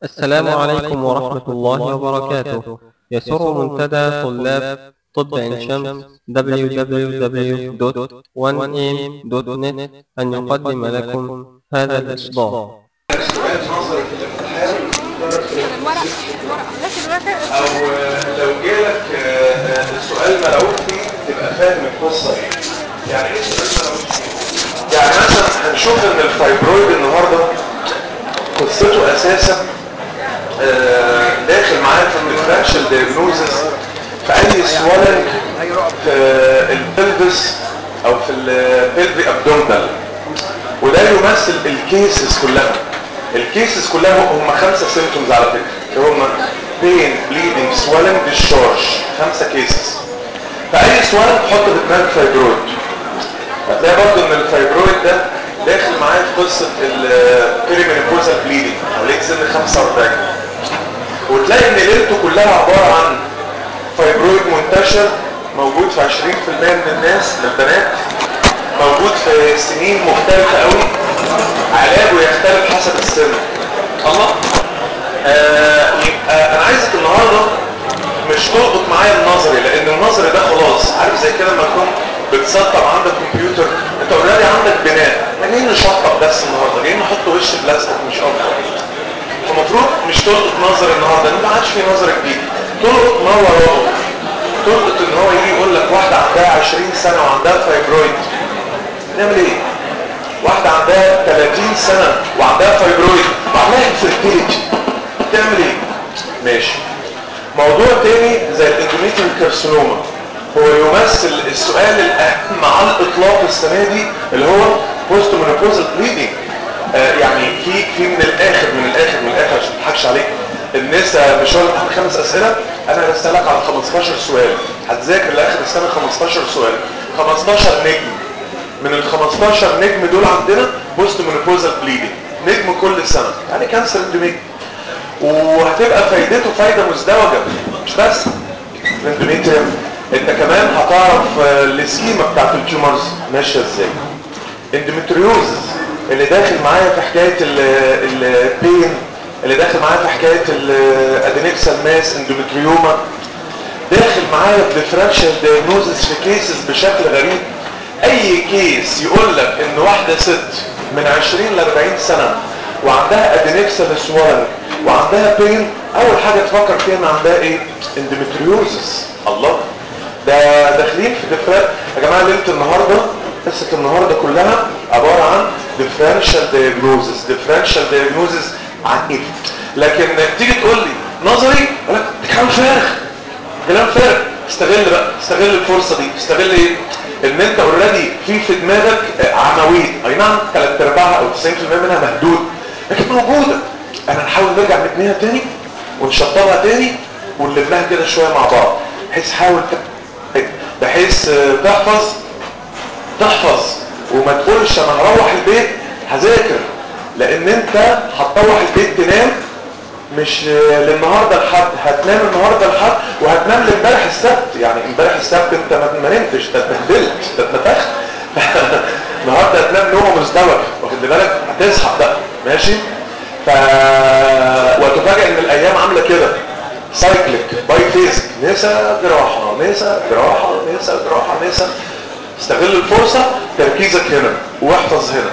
السلام عليكم ورحمة الله وبركاته يسر منتدى طلاب طب عين شمس www.1am.net أن يقدم لكم هذا الإصدار سؤال نظري في الامتحان الورق الورق لكن الورق او لو جالك السؤال ملعوب فيه تبقى فاهم القصه ايه يعني ايه السؤال ملعوب فيه يعني مثلا هنشوف ان الفايبرويد النهارده قصته اساسا آه، داخل معايا في الديفرنشال دايجنوزس في اي سوالنج في البلفس او في البلفي ابدومنال وده يمثل الكيسز كلها الكيسز كلها هم خمسة سيمتومز على فكرة اللي هم pain bleeding swelling discharge خمسة كيسز فأي سوالنج حط في دماغك فايبرويد هتلاقي برضه ان الفايبرويد ده داخل معايا في قصة البيريمينيبوزال بليدنج حواليك سن 45 وتلاقي ان ليلته كلها عبارة عن فايبرويد منتشر موجود في 20% من الناس من البنات موجود في سنين مختلفة قوي علاجه يختلف حسب السن الله آه يبقى انا عايزك النهارده مش تلقط معايا النظري لان النظري ده خلاص عارف زي كده لما تكون بتسطب عندك كمبيوتر انت اوريدي عندك بناء احنا جايين نشطب بس النهارده جايين نحط وش بلاستيك مش اكتر فالمفروض مش تلقط نظر النهارده لان ما عادش في نظر جديد تلقط ما وراه تلقط ان هو يجي يقول لك واحده عندها 20 سنه وعندها فايبرويد نعمل ايه واحدة عندها 30 سنة وعندها فايبرويد وعندها انفيرتيليتي تعمل ايه ماشي موضوع تاني زي الاندوميتريال كارسينوما هو يمثل السؤال الاهم على الاطلاق السنة دي اللي هو بوست مونوبوزال بليدنج آه يعني في في من الاخر من الاخر من الاخر عشان ما اضحكش عليك النساء مش هقول لك خمس اسئله انا هسالك على 15 سؤال هتذاكر لاخر السنه 15 سؤال 15 نجم من ال 15 نجم دول عندنا بوست مونوبوزال بليدنج نجم كل سنه يعني كانسر اندوميتريوم وهتبقى فايدته فايده مزدوجه مش بس الاندوميتريوم انت كمان هتعرف السكيما بتاعت التيومرز ماشيه ازاي اندوميتريوزز اللي داخل معايا في حكايه البين اللي داخل معايا في حكايه الادينكسال ماس اندوميتريوما داخل معايا في ديفرنشال دايجنوزس في كيسز بشكل غريب اي كيس يقول لك ان واحدة ست من 20 ل 40 سنة وعندها ادينكسال سوالنج وعندها بين اول حاجة تفكر فيها ان عندها ايه اندوميتريوزس الله ده داخلين في دفرات يا جماعة ليلة النهاردة قصة النهاردة كلها عبارة عن differential diagnosis differential diagnosis عن ايه لكن تيجي تقول لي نظري اقول لك ده كلام فارغ كلام فارغ استغل بقى استغل الفرصة دي استغل ايه ان انت اوريدي في في دماغك عناوين اي نعم ثلاث ارباعها او 90% منها مهدود لكن موجوده انا نحاول نرجع نبنيها تاني ونشطبها تاني ونلمها كده شويه مع بعض بحيث حاول بحيث تحفظ تحفظ وما تقولش انا هروح البيت هذاكر لان انت هتروح البيت تنام مش للنهارده لحد هتنام النهارده لحد وهتنام لامبارح السبت يعني امبارح السبت انت ما نمتش ده اتبهدلت ده اتنفخت النهارده هتنام نوم مزدوج واخد بالك هتصحى بقى ماشي ف وتفاجئ ان الايام عامله كده سايكليك باي فيزك نسا جراحه نسا جراحه نسا جراحه نسا استغل الفرصه تركيزك هنا واحفظ هنا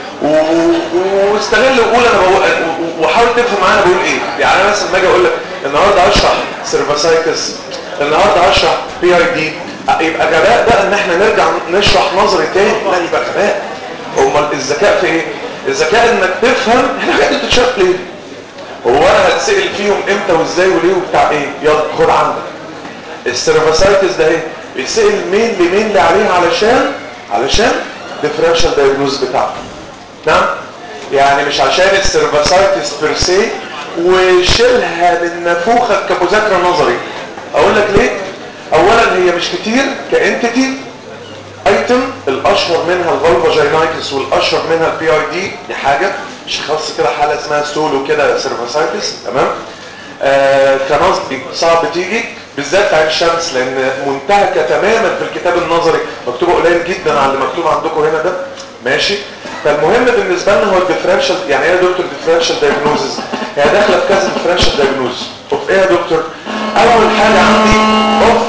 واستغل وقول انا بقول وحاول تفهم معايا بقول ايه يعني انا مثلا لما اجي اقول لك النهارده هشرح سيرفاسايتس النهارده هشرح بي اي دي يبقى غباء بقى ان احنا نرجع نشرح نظري تاني لا يبقى غباء امال الذكاء في ايه الذكاء انك تفهم الحاجات دي بتتشرح ليه هو انا هتسال فيهم امتى وازاي وليه وبتاع ايه يلا خد عندك السيرفاسايتس ده ايه بيتسال مين لمين اللي عليه علشان علشان ديفرنشال دايجنوز بتاعته نعم يعني مش عشان السيرفاسايتس بيرسي وشيلها من نافوخك كمذاكره نظري اقول لك ليه اولا هي مش كتير كانتيتي ايتم الاشهر منها الفالفاجينايتس والاشهر منها البي اي دي دي حاجه مش خاص كده حاله اسمها سولو كده سيرفاسايتس تمام آه كنظري صعب تيجي بالذات في عين الشمس لان منتهكه تماما في الكتاب النظري مكتوبه قليل جدا على اللي مكتوب عندكم هنا ده ماشي فالمهم بالنسبه لنا هو الديفرنشال يعني ايه يا دكتور ديفرنشال دايجنوزز هي داخله في كذا ديفرنشال دايجنوز اوف ايه يا دكتور اول حاجه عندي اوف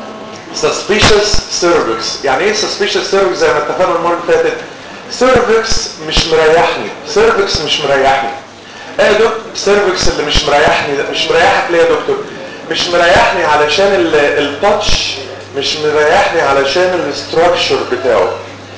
suspicious cervix يعني ايه suspicious cervix زي ما اتفقنا المره اللي فاتت cervix مش مريحني cervix مش مريحني ايه يا دكتور cervix اللي مش مريحني ده مش مريحك ليه يا دكتور مش مريحني علشان التاتش مش مريحني علشان الاستراكشر بتاعه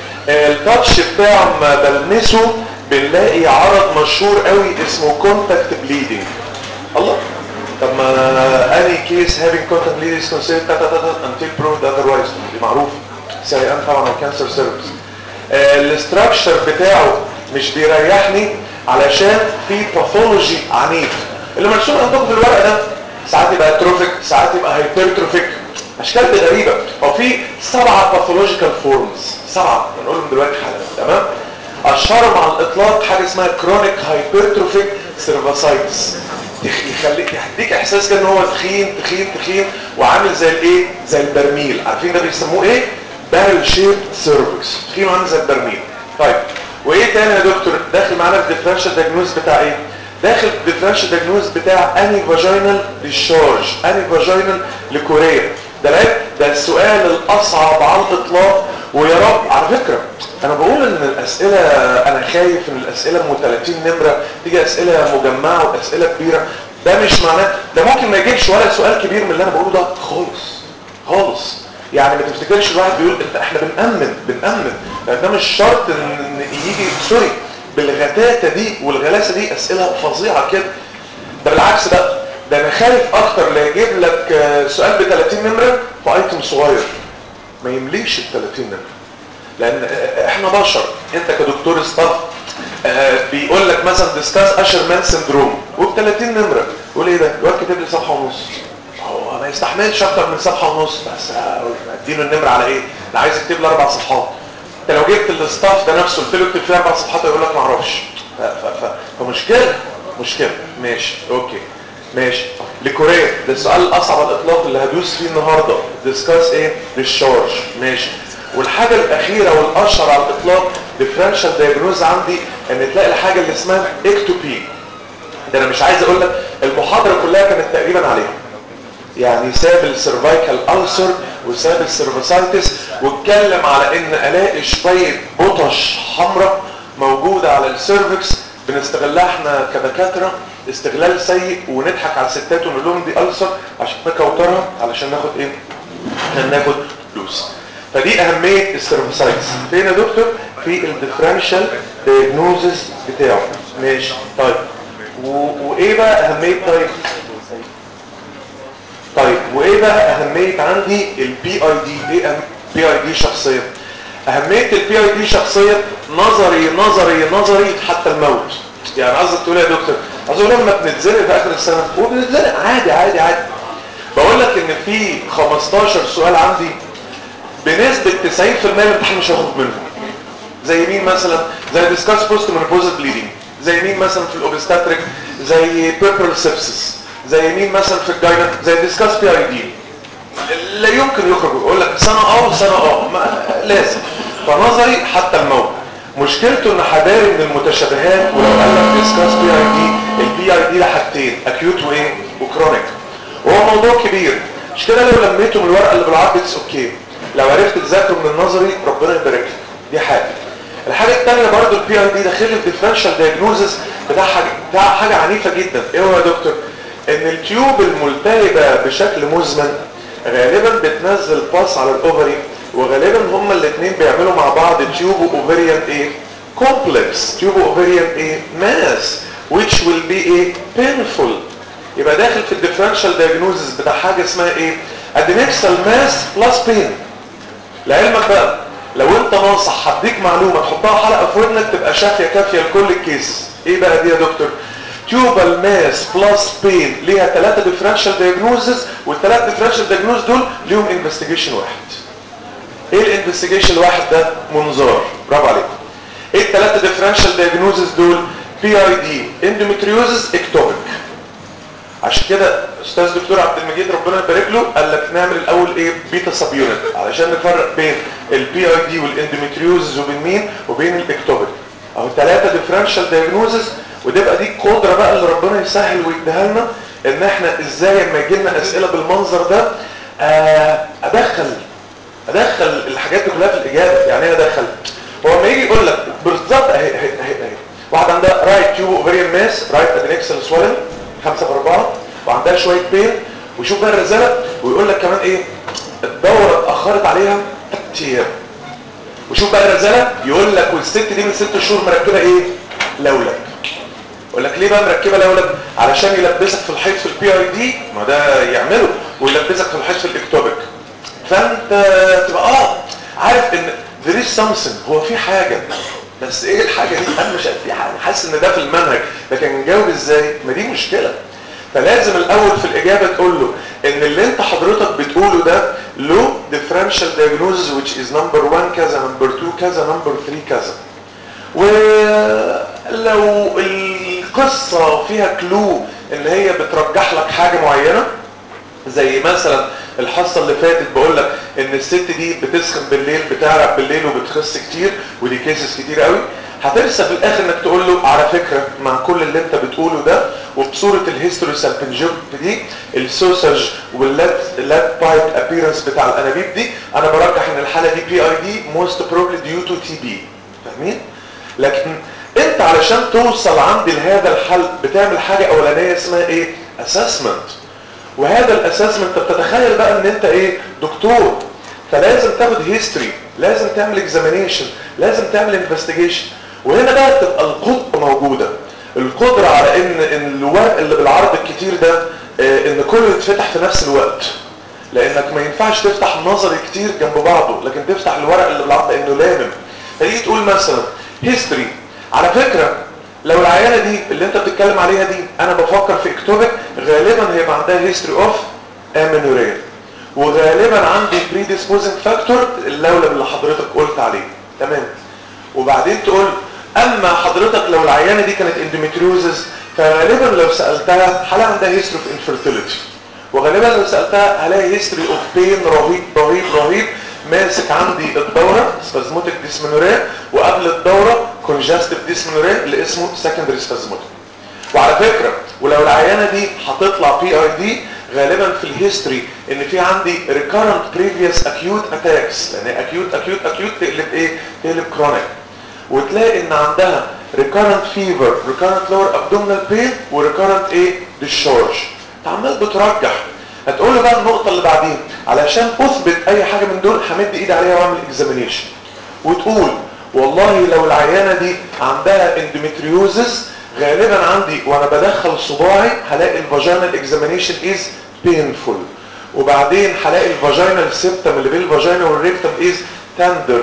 التاتش بتاعه ما بلمسه بنلاقي عرض مشهور قوي اسمه كونتاكت بليدنج الله طب ما اني كيس هافينج كونتاكت بليدنج is considered until proved otherwise دي معروف سي ان طبعا كانسر سيرفيس الاستراكشر بتاعه مش بيريحني علشان في باثولوجي عنيف اللي مرسوم عندكم في الورق ده ساعات يبقى اتروفيك ساعات يبقى هايبرتروفيك اشكال دي غريبه هو في سبعه باثولوجيكال فورمز سبعه هنقولهم دلوقتي حالا تمام اشهرهم على الاطلاق حاجه اسمها كرونيك هايبرتروفيك سيرفاسايتس يخليك يديك احساس كده ان هو تخين تخين تخين وعامل زي الايه زي البرميل عارفين ده بيسموه ايه بارل شيب سيرفكس تخين وعامل زي البرميل طيب وايه تاني يا دكتور داخل معانا في الديفرنشال دايجنوز بتاع ايه داخل في الديفرنشال دايجنوز بتاع اني فاجينال ديشارج اني فاجينال لكوريا ده العيب ده السؤال الاصعب على الاطلاق ويا رب على فكره انا بقول ان الاسئله انا خايف ان الاسئله ام 30 نمره تيجي اسئله مجمعه واسئله كبيره ده مش معناه ده ممكن ما يجيبش ولا سؤال كبير من اللي انا بقوله ده خالص خالص يعني ما تفتكرش الواحد بيقول انت احنا بنأمن بنأمن لان ده مش شرط ان يجي سوري بالغتاتة دي والغلاسة دي اسئلة فظيعة كده ده بالعكس بقى ده انا خايف اكتر لا يجيب لك سؤال ب 30 نمرة في ايتم صغير ما يمليش ال 30 نمرة لان احنا بشر انت كدكتور ستاف بيقول لك مثلا ديسكاس اشر مان سندروم وب 30 نمرة يقول ايه ده الواد كاتب لي صفحة ونص هو ما يستحملش اكتر من صفحة ونص بس اديله النمرة على ايه انا عايز اكتب لي اربع صفحات انت لو جبت الستاف ده نفسه قلت له اكتب فيه اربع صفحات يقول لك ما اعرفش فمشكله مشكله ماشي اوكي ماشي لكوريا ده السؤال الاصعب على الاطلاق اللي هدوس فيه النهارده ديسكاس ايه للشارج ماشي والحاجه الاخيره والاشهر على الاطلاق ديفرنشال دايجنوز عندي ان تلاقي الحاجه اللي اسمها اكتوبي ده انا مش عايز اقول لك المحاضره كلها كانت تقريبا عليها يعني ساب السيرفايكال ألسر وساب السيرفاسايتس واتكلم على ان الاقي شوية بطش حمراء موجودة على السيرفكس بنستغلها احنا كدكاترة استغلال سيء ونضحك على الستات ونقول لهم دي ألسر عشان نكوترها علشان ناخد ايه؟ عشان ناخد فلوس فدي اهمية السيرفاسايتس فين يا دكتور؟ في الديفرنشال دايجنوزز بتاعه ماشي طيب وايه بقى اهمية طيب طيب وايه بقى اهمية عندي البي اي دي ايه بي اي دي شخصيا اهمية البي اي دي شخصيا نظري نظري نظري حتى الموت يعني قصدك تقول يا دكتور عايز اقول لما بنتزنق في اخر السنة وبنتزنق عادي عادي عادي بقول لك ان في 15 سؤال عندي بنسبة 90% الامتحان مش هاخد منهم زي مين مثلا زي ديسكاس بوست منبوزال بليدنج زي مين مثلا في الاوبستاتريك زي بيربرال سيبسس زي مين مثلا في الجاينا زي ديسكاس بي اي دي لا يمكن يخرج يقول لك سنه اه وسنه اه لازم فنظري حتى الموت مشكلته ان حداري من المتشابهات ولو قال لك ديسكاس بي اي دي البي اي دي لحاجتين اكيوت وايه وكرونيك وهو موضوع كبير مش كده لو لميته من الورقه اللي بالعرض اتس اوكي لو عرفت تذاكره من النظري ربنا يبارك لك دي حاجه الحاجه الثانيه برضو البي اي دي داخل في ديفرنشال دايجنوزس بتاع حاجه بتاع حاجه عنيفه جدا ايه هو يا دكتور ان التيوب الملتهبة بشكل مزمن غالبا بتنزل باس على الاوفري وغالبا هما الاثنين بيعملوا مع بعض تيوب اوفريان ايه كومبلكس تيوب اوفريان ايه ماس which will be ايه painful يبقى داخل في الديفرنشال دايجنوزس بتاع حاجه اسمها ايه ادينكسال ماس بلس بين لعلمك بقى لو انت ناصح هديك معلومه تحطها حلقه في ودنك تبقى شافيه كافيه لكل الكيس ايه بقى دي يا دكتور تيوبال ماس بلس بين ليها ثلاثة ديفرنشال دايجنوزز والثلاث ديفرنشال دايجنوز دول ليهم انفستيجيشن واحد ايه الانفستيجيشن الواحد ده منظار برافو عليك ايه الثلاثة ديفرنشال دايجنوزز دول بي اي دي اندومتريوزز اكتوبيك عشان كده استاذ دكتور عبد المجيد ربنا يبارك له قال لك نعمل الاول ايه بيتا سب يونت علشان نفرق بين البي اي دي والاندوميتريوزز وبين مين وبين الاكتوبيك اهو ثلاثه ديفرنشال دايجنوزز وتبقى دي القدره بقى اللي ربنا يسهل ويديها لنا ان احنا ازاي لما يجي لنا اسئله بالمنظر ده آه ادخل ادخل الحاجات دي كلها في الاجابه يعني ايه ادخل هو لما يجي يقول لك بالظبط اهي اهي اهي اهي واحده عندها رايت تيوب اوفريان ماس رايت ادريكسل سوالن 5 في 4 وعندها شويه بين وشوف بقى الرساله ويقول لك كمان ايه الدوره اتاخرت عليها 3 ايام وشوف بقى الرساله يقول لك والست دي من 6 شهور مركبه ايه لولب يقول لك ليه بقى مركبه لولب علشان يلبسك في الحيط في البي اي دي ما ده يعمله ويلبسك في الحيط في الاكتوبيك فانت تبقى اه عارف ان there is something هو في حاجه بس ايه الحاجه دي انا مش في حاجه حاسس ان ده في المنهج لكن نجاوب ازاي ما دي مشكله فلازم الاول في الاجابه تقول له ان اللي انت حضرتك بتقوله ده له differential diagnosis which is number 1 كذا number 2 كذا number 3 كذا ولو القصة فيها كلو ان هي بترجح لك حاجة معينة زي مثلا الحصة اللي فاتت بقول لك ان الست دي بتسخن بالليل بتعرق بالليل وبتخس كتير ودي كيسز كتير قوي هترسى في الاخر انك تقول له على فكرة مع كل اللي انت بتقوله ده وبصورة الهيستوري سالبنجوب دي السوسج واللات لات بايب ابيرنس بتاع الانابيب دي انا برجح ان الحالة دي بي اي دي موست بروبلي ديو تو تي بي فاهمين؟ لكن انت علشان توصل عندي لهذا الحل بتعمل حاجة اولانية اسمها ايه اسسمنت وهذا الاسسمنت انت بتتخيل بقى ان انت ايه دكتور فلازم تاخد هيستوري لازم تعمل اكزامينيشن لازم تعمل انفستيجيشن وهنا بقى تبقى القدرة موجودة القدرة على ان ان الورق اللي بالعرض الكتير ده اه ان كله يتفتح في نفس الوقت لانك ما ينفعش تفتح نظري كتير جنب بعضه لكن تفتح الورق اللي بالعرض لانه لامم فتيجي تقول مثلا هيستوري على فكرة لو العيانة دي اللي انت بتتكلم عليها دي انا بفكر في اكتوبك غالبا هيبقى عندها هيستوري اوف امينوريا وغالبا عندي predisposing فاكتور اللولب اللي حضرتك قلت عليه تمام وبعدين تقول اما حضرتك لو العيانة دي كانت اندوميتريوزز فغالبا لو سألتها هلاقي عندها هيستوري اوف انفيرتيليتي وغالبا لو سألتها هلاقي هيستوري اوف بين رهيب رهيب رهيب ماسك عندي الدورة سبازموتيك ديسمنوريا وقبل الدورة كونجستيف ديسمنوريا اللي اسمه سكندري سبازموتيك وعلى فكرة ولو العيانة دي هتطلع بي اي دي غالبا في الهيستوري ان في عندي recurrent previous acute attacks لان acute acute acute تقلب ايه تقلب chronic وتلاقي ان عندها recurrent fever recurrent lower abdominal pain و recurrent ايه discharge انت عمال بترجح هتقول له بقى النقطة اللي بعدين علشان اثبت اي حاجة من دول همد ايدي عليها واعمل اكزامينيشن وتقول والله لو العيانة دي عندها اندوميتريوزس غالبا عندي وانا بدخل صباعي هلاقي الفاجينال اكزامينيشن از بينفول وبعدين هلاقي الفاجينال سيبتم اللي بين الفاجينا والريكتم از تندر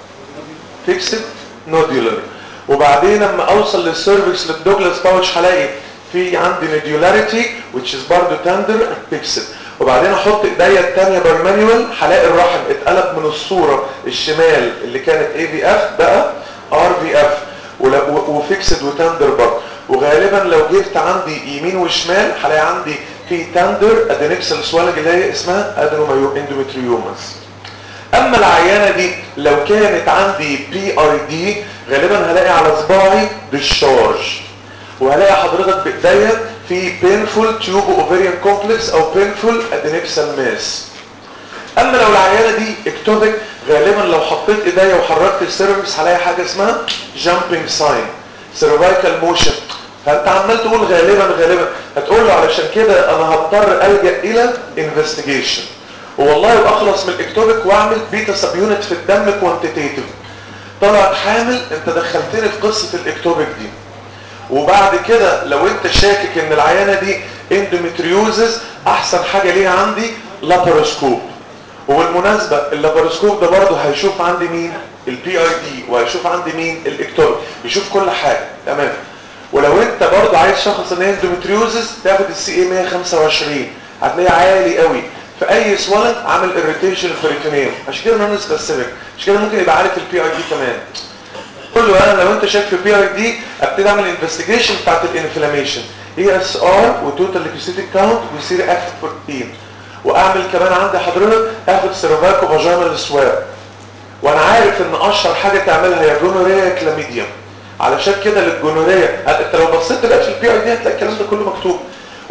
فيكسد نودولار وبعدين لما اوصل للسيرفكس للدوجلاس باوتش هلاقي في عندي نديولاريتي which is برضه تندر فيكسد وبعدين احط ايديا الثانيه بالمانيوال هلاقي الرحم اتقلب من الصوره الشمال اللي كانت اي في اف بقى ار في اف وفيكسد وتندر برضه وغالبا لو جبت عندي يمين وشمال هلاقي عندي في تندر ادينكسل سوالج اللي هي اسمها ادينومايو اندوميتريومس اما العيانه دي لو كانت عندي بي اي دي غالبا هلاقي على صباعي ديشارج وهلاقي حضرتك بايديا في painful tube ovarian complex او painful adnexal mass اما لو العيانه دي اكتوبك غالبا لو حطيت ايديا وحركت السيرفكس هلاقي حاجه اسمها jumping sign cervical motion فانت عمال تقول غالبا غالبا هتقول له علشان كده انا هضطر الجا الى investigation والله واخلص من الاكتوبك واعمل بيتا سب يونت في الدم كوانتيتيف طلعت حامل انت دخلتني في قصه الاكتوبك دي وبعد كده لو انت شاكك ان العيانه دي اندوميتريوزز احسن حاجه ليها عندي لاباروسكوب وبالمناسبه اللاباروسكوب ده برضه هيشوف عندي مين البي اي دي وهيشوف عندي مين الاكتوبك يشوف كل حاجه تمام ولو انت برضه عايز شخص ان هي اندوميتريوزز تاخد السي اي 125 هتلاقيه عالي قوي في اي سوالن عامل اريتيشن بريتونيوم عشان كده نون سبيسيفيك عشان كده ممكن يبقى عارف البي اي دي كمان قول له انا لو انت شاك في بي اي دي ابتدي اعمل انفستيجيشن بتاعت الانفلاميشن اي اس ار وتوتال ليكوسيتيك كاونت ويصير اكتف بروتين واعمل كمان عندي حضرتك اخد سيروفاكو فاجينال سواب وانا عارف ان اشهر حاجه تعملها هي جونوريا كلاميديا علشان كده للجونوريا انت لو بصيت دلوقتي في البي اي دي هتلاقي الكلام ده كله مكتوب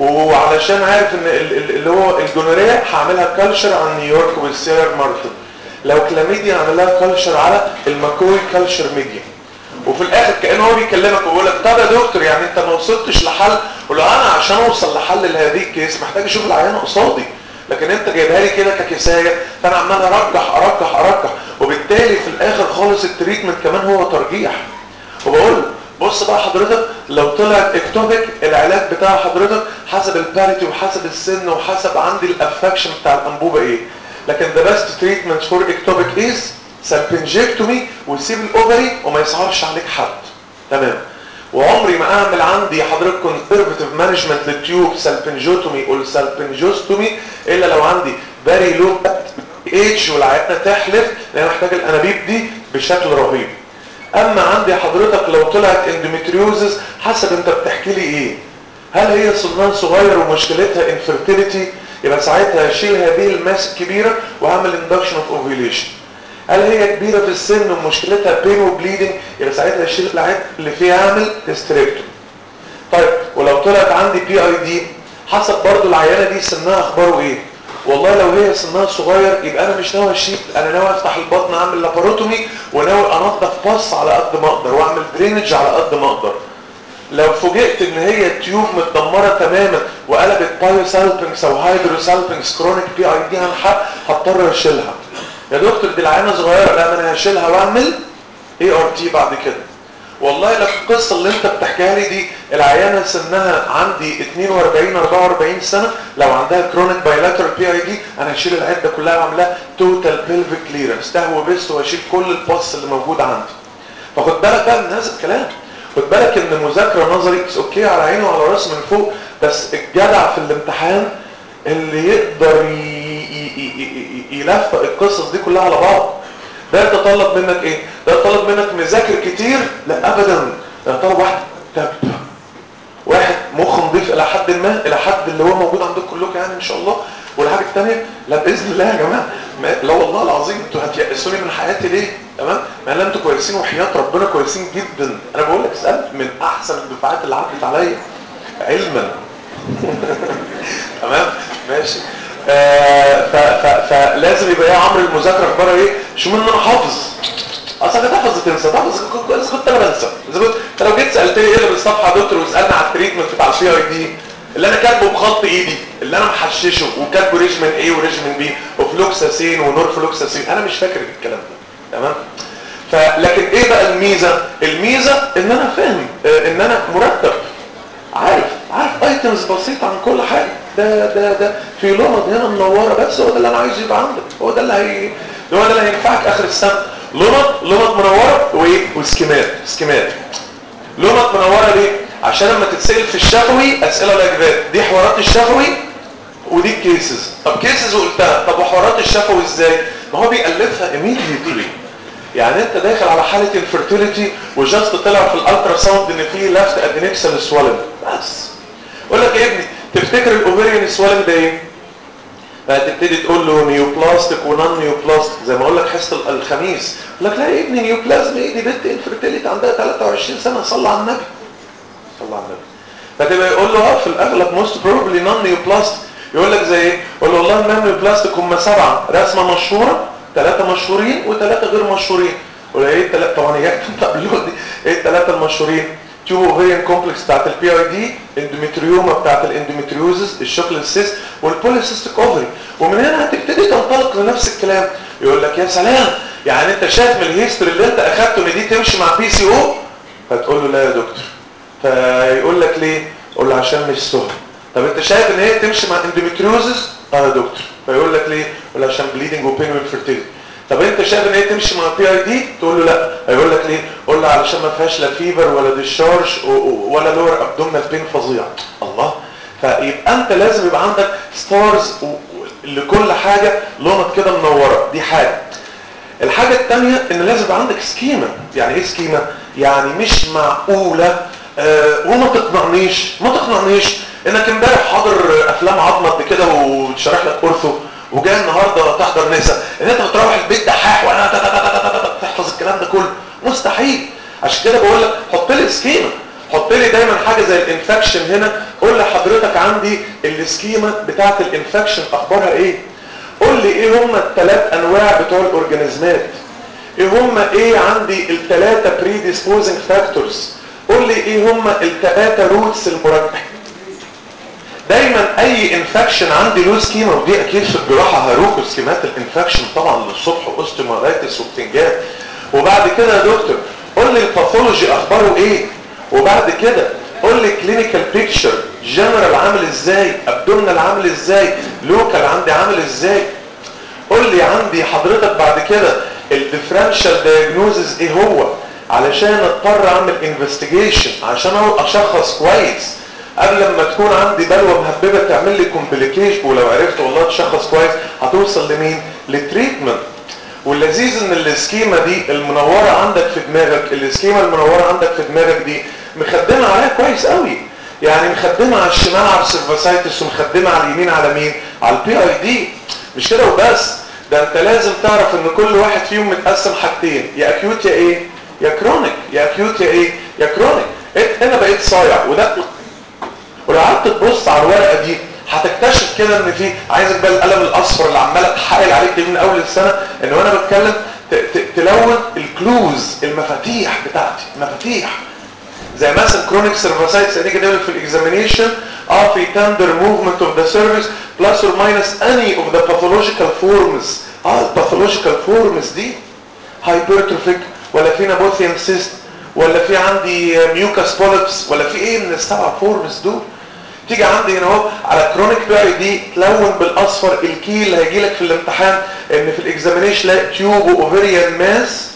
وعلشان عارف ان ال- ال- اللي هو الجونوريا هعملها كالشر عن نيويورك والسير مارتن لو كلاميديا هعملها كالشر على الماكوي كالشر ميديا وفي الاخر كانه هو بيكلمك ويقول لك طب يا دكتور يعني انت ما وصلتش لحل قول له انا عشان اوصل لحل لهذه الكيس محتاج اشوف العيانه قصادي لكن انت جايبها لي كده ككسايه فانا عمال ارجح ارجح ارجح وبالتالي في الاخر خالص التريتمنت كمان هو ترجيح وبقول له بص بقى حضرتك لو طلعت اكتوبيك العلاج بتاع حضرتك حسب الباريتي وحسب السن وحسب عندي الافكشن بتاع الانبوبه ايه لكن ذا بيست تريتمنت فور اكتوبيك از سالبنجكتومي ويسيب الاوفري وما يصعبش عليك حد تمام وعمري ما اعمل عندي حضرتك كونسرفتيف مانجمنت للتيوب سالبنجوتومي او سالبنجوستومي الا لو عندي فيري لو ايج والعيانه تحلف لان أنا محتاج الانابيب دي بشكل رهيب اما عندي حضرتك لو طلعت اندوميتريوزس حسب انت بتحكي لي ايه هل هي سنان صغير ومشكلتها انفيرتيليتي يبقى ساعتها اشيل هذه الماس الكبيره واعمل اندكشن اوف اوفيليشن هل هي كبيره في السن ومشكلتها بين وبليدنج يبقى ساعتها اشيل العيب اللي فيها اعمل هيستريكتوم طيب ولو طلعت عندي بي اي دي حسب برضو العيانه دي سنها اخباره ايه والله لو هي سنها صغير يبقى انا مش ناوي اشيل انا ناوي افتح البطن اعمل لاباروتومي وناوي انضف باص على قد ما اقدر واعمل درينج على قد ما اقدر لو فوجئت ان هي تيوب متدمره تماما وقلبت بايوسالبنكس او هايدروسالبنكس كرونيك بي اي دي هنحق هضطر اشيلها يا دكتور دي العينه صغيره لا ما انا هشيلها واعمل اي ار تي بعد كده والله لك القصه اللي انت بتحكيها لي دي العيانه سنها عندي 42 44 سنه لو عندها كرونيك بايلاترال بي اي دي انا هشيل العده كلها واعملها توتال بيلفيك كليرنس تهوى بس واشيل كل الباص اللي موجود عندي فخد بالك بقى من هذا الكلام خد بالك ان مذاكره نظري اوكي على عيني وعلى راسي من فوق بس الجدع في الامتحان اللي يقدر يلفق القصص دي كلها على بعض ده يتطلب منك ايه ده يتطلب منك مذاكر كتير لا ابدا ده يتطلب واحد تاب واحد مخ نضيف الى حد ما الى حد اللي هو موجود عندكم كلكم يعني ان شاء الله والحاجه الثانيه لا باذن الله يا جماعه ما لا والله العظيم انتوا هتيأسوني من حياتي ليه تمام ما لا انتوا كويسين وحياه ربنا كويسين جدا انا بقول لك سالت من احسن الدفعات اللي عدت عليا علما تمام ماشي آه فلازم يبقى ايه عمرو المذاكره اخبارها ايه شو من انا حافظ اصلا كنت حافظ تنسى تحفظ كنت كنت انا بنسى اذا كنت انت لو جيت سالتني ايه اللي بالصفحه يا دكتور وسالنا على التريتمنت بتاع السي اي دي اللي انا كاتبه بخط ايدي اللي انا محششه وكاتبه ريجمن ايه وريجمن بي وفلوكساسين ونورفلوكساسين انا مش فاكر الكلام ده تمام فلكن ايه بقى الميزه الميزه ان انا فاهم ان انا مرتب عارف عارف ايتمز بسيطه عن كل حاجه ده ده ده في لمض هنا منوره بس هو ده اللي انا عايزه يبقى عندك هو ده اللي هي هو ده اللي هينفعك اخر السنه لمض لمض منوره وايه وسكيمات سكيمات لمض منوره ليه عشان لما تتسال في الشفوي اسئله الاجابات دي حوارات الشفوي ودي الكيسز طب كيسز وقلتها طب وحوارات الشفوي ازاي ما هو بيألفها immediately يعني انت داخل على حاله انفيرتيليتي وجاست طلع في الالترا ساوند ان في لفت ادينكسال سوالن بس يقول لك يا ابني تفتكر الاوفيريان سوالن ده ايه فتبتدي تقول له نيوبلاستيك ونون نيوبلاستيك زي ما اقول لك حصه الخميس يقول لك لا يا ابني نيوبلازم ايه دي بنت انفيرتيليتي عندها 23 سنه صلى على النبي صلى على النبي فتبقى يقول له اه في الاغلب موست بروبلي نون نيوبلاستيك يقول لك زي ايه يقول له والله النون نيوبلاستيك هم سبعه رسمه مشهوره ثلاثه مشهورين وثلاثه غير مشهورين ولا ايه الثلاثه طبعا هي قبلهم دي ايه الثلاثه المشهورين تيوب اوفيريان كومبلكس بتاعت البي اي دي اندوميتريوما بتاعت الاندوميتريوزس الشوكليت سيست والبوليسيستيك اوفري ومن هنا هتبتدي تنطلق لنفس الكلام يقول لك يا سلام يعني انت شايف من الهيستوري اللي انت اخدته ان دي تمشي مع بي سي او فتقول له لا يا دكتور فيقول لك ليه قول له عشان مش سهل طب انت شايف ان هي تمشي مع اندوميتريوزس اه يا دكتور فيقول لك ليه قول له عشان بليدنج وبين وانفيرتيليتي طب انت شايف ان هي تمشي مع بي اي دي تقول له لا هيقول لك ليه قول له علشان ما فيهاش لا فيبر ولا ديشارج ولا لور ابدومينال بين فظيع الله فيبقى انت لازم يبقى عندك ستارز لكل حاجه لونت كده منوره دي حاجه الحاجه الثانيه ان لازم يبقى عندك سكيما يعني ايه سكيما يعني مش معقوله أه وما تقنعنيش ما تقنعنيش انك امبارح حاضر افلام عظمه قد كده وشارح لك اورثو وجاي النهارده تحضر نسا ان انت بتروح البيت دحاح وانا تحفظ الكلام ده كله مستحيل عشان كده بقول لك حط لي سكيما حط لي دايما حاجه زي الانفكشن هنا قول لحضرتك عندي السكيما بتاعه الانفكشن اخبارها ايه قول لي ايه هم الثلاث انواع بتوع الاورجانيزمات ايه هم ايه عندي الثلاثه بريديسبوزنج فاكتورز قول لي ايه هم الثلاثه روتس المركب دايما اي انفكشن عندي له سكيما ودي اكيد في الجراحه هروكوا سكيمات الانفكشن طبعا للصبح اوستيومالايتس وبتنجان وبعد كده يا دكتور قول لي الباثولوجي اخباره ايه وبعد كده قول لي كلينيكال بيكتشر جنرال عامل ازاي ابدومنال عامل ازاي لوكال عندي عامل ازاي قول لي عندي حضرتك بعد كده الديفرنشال دايجنوزز ايه هو علشان اضطر اعمل انفستيجيشن عشان اشخص كويس قبل ما تكون عندي بلوى مهببه تعمل لي كومبليكيشن ولو عرفت والله تشخص كويس هتوصل لمين للتريتمنت واللذيذ ان السكيما دي المنوره عندك في دماغك السكيما المنوره عندك في دماغك دي مخدمه عليها كويس قوي يعني مخدمه على الشمال على السيرفاسايتس ومخدمه على اليمين على مين على البي اي دي مش كده وبس ده انت لازم تعرف ان كل واحد فيهم متقسم حاجتين يا اكيوت يا ايه يا كرونيك يا اكيوت يا ايه يا كرونيك هنا بقيت صايع وده ولو قعدت تبص على الورقه دي هتكتشف كده ان في عايزك بقى القلم الاصفر اللي عمال اتحايل عليك دي من اول السنه ان وانا بتكلم تلون الكلوز المفاتيح بتاعتي المفاتيح زي مثلا كرونيك سيرفاسايتس هنيجي نعمل في الاكزامينيشن اه في تندر موفمنت اوف ذا سيرفيس بلس اور ماينس اني اوف ذا باثولوجيكال فورمز اه الباثولوجيكال فورمز دي هايبرتروفيك ولا في نابوثيان سيست ولا في عندي ميوكاس بوليبس ولا في ايه من السبع فورمز دول تيجي عندي هنا اهو على كرونيك بي دي تلون بالاصفر الكي اللي هيجي لك في الامتحان ان في الاكزامينيشن لا تيوب اوفريان ماس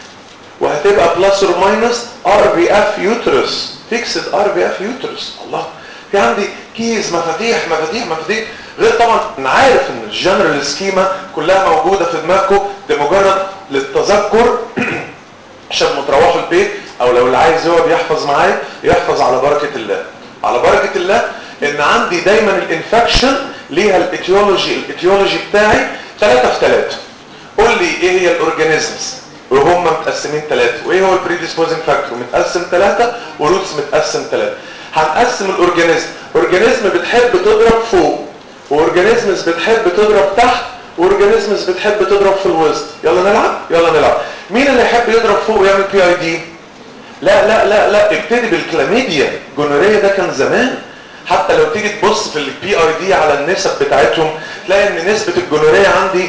وهتبقى بلس اور ماينس ار بي اف يوترس فيكسد ار بي اف يوترس الله في عندي كيس مفاتيح مفاتيح مفاتيح غير طبعا انا عارف ان الجنرال سكيما كلها موجوده في دماغكم ده مجرد للتذكر عشان ما تروحوا البيت او لو اللي عايز يقعد يحفظ معايا يحفظ على بركه الله على بركه الله ان عندي دايما الانفكشن ليها الاتيولوجي الاتيولوجي بتاعي ثلاثة في ثلاثة قول لي ايه هي الاورجانيزمز وهم متقسمين ثلاثة وايه هو البريديسبوزنج فاكتور متقسم ثلاثة وروتس متقسم ثلاثة هنقسم الاورجانيزم اورجانيزم بتحب تضرب فوق واورجانيزمز بتحب تضرب تحت واورجانيزمز بتحب تضرب في الوسط يلا نلعب يلا نلعب مين اللي يحب يضرب فوق ويعمل بي اي دي لا لا لا لا ابتدي بالكلاميديا جونوريا ده كان زمان حتى لو تيجي تبص في البي اي دي على النسب بتاعتهم تلاقي ان نسبة الجونوريا عندي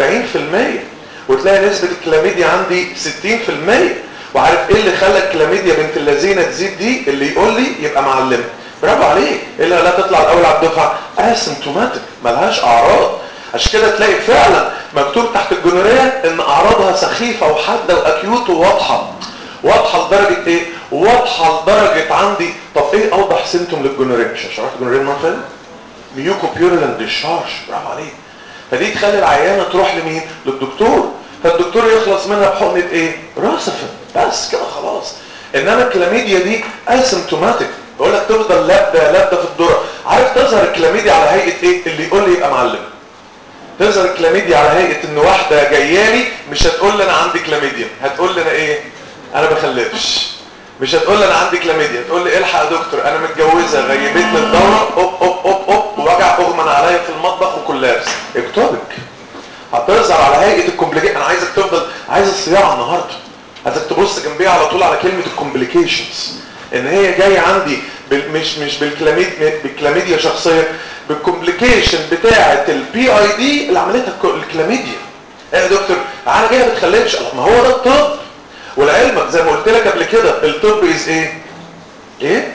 40% وتلاقي نسبة الكلاميديا عندي 60% وعارف ايه اللي خلى الكلاميديا بنت اللذينه تزيد دي اللي يقول لي يبقى معلم برافو عليك الا لا تطلع الاول على الدفعه اسيمتوماتيك ملهاش اعراض عشان كده تلاقي فعلا مكتوب تحت الجونوريا ان اعراضها سخيفه وحاده واكيوت وواضحه واضحه لدرجه ايه واضحه لدرجه عندي طب ايه اوضح سيمتوم للجونوريا مش شرحت الجونوريا المره اللي فاتت ميوكو بيورلان ديشارج برافو عليك فدي تخلي العيانه تروح لمين للدكتور فالدكتور يخلص منها بحقنه ايه راسفن بس كده خلاص انما الكلاميديا دي اسيمتوماتيك بقول لك تفضل لابده لابده في الذره عارف تظهر الكلاميديا على هيئه ايه اللي يقول لي يبقى معلم تظهر الكلاميديا على هيئه ان واحده جايالي مش هتقول لي انا عندي كلاميديا هتقول لي انا ايه انا بخلفش مش هتقول لي انا عندي كلاميديا تقول لي الحق يا دكتور انا متجوزه غيبتني الدوره اوب اوب اوب اوب ووجع اغمى عليا في المطبخ وكولابس اكتبك هتظهر على هيئه الكومبليكيشن انا عايزك تفضل عايز الصياعه النهارده عايزك تبص جنبيها على طول على كلمه الكومبليكيشنز ان هي جايه عندي بال مش مش بالكلاميد بالكلاميديا شخصيه بالكومبليكيشن بتاعه البي اي دي اللي عملتها الكلاميديا ايه يا دكتور انا جايه ما بتخلفش ما هو ده الطب ولعلمك زي ما قلت لك قبل كده الطب از ايه ايه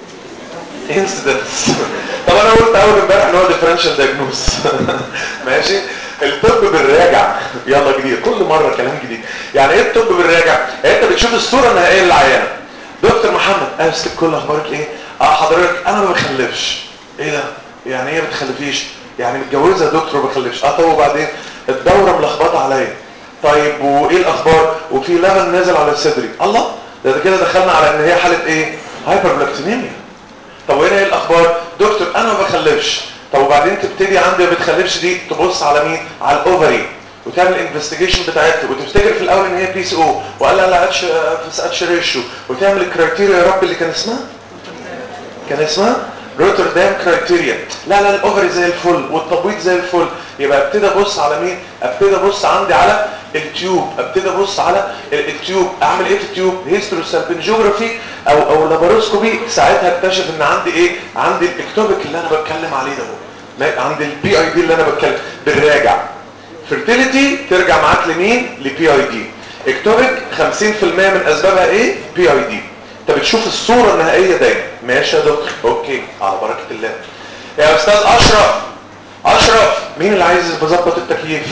انسيدنتس طب انا قلت اول امبارح ان هو ديفرنشال دايجنوز ماشي الطب بالراجع يلا جديد كل مره كلام جديد يعني ايه الطب بالراجع انت بتشوف الصوره النهائيه للعيانه دكتور محمد امسك كل اخبارك ايه اه حضرتك انا ما بخلفش ايه ده يعني ايه ما بتخلفيش يعني متجوزه يا دكتور ما بخلفش اه طب وبعدين الدوره ملخبطه عليا طيب وايه الاخبار وفي لبن نازل على صدري الله ده, ده كده دخلنا على ان هي حاله ايه هايبربلاكتينيميا طب وهنا ايه الاخبار دكتور انا ما بخلفش طب وبعدين تبتدي عندي ما بتخلفش دي تبص على مين على الاوفري وتعمل انفستيجيشن بتاعتها وتفتكر في الاول ان هي بي سي او وقال لها لا اتش اتش ريشيو وتعمل الكرايتيريا يا رب اللي كان اسمها كان اسمها روتردام كرايتيريا لا لا الاوفري زي الفل والتبويض زي الفل يبقى ابتدي ابص على مين ابتدي ابص عندي على التيوب ابتدي ابص على ال- التيوب اعمل ايه في التيوب هيستروسالبنجيوغرافي او او لاباروسكوبي ساعتها اكتشف ان عندي ايه عندي الاكتوبيك اللي انا بتكلم عليه ده ما- عندي البي اي دي اللي انا بتكلم بالراجع فيرتيليتي ترجع معاك لمين لبي اي دي اكتوبيك 50% من اسبابها ايه بي اي دي انت بتشوف الصوره النهائيه دايما ماشي يا دكتور اوكي على بركه الله يا استاذ اشرف اشرف مين اللي عايز يظبط التكييف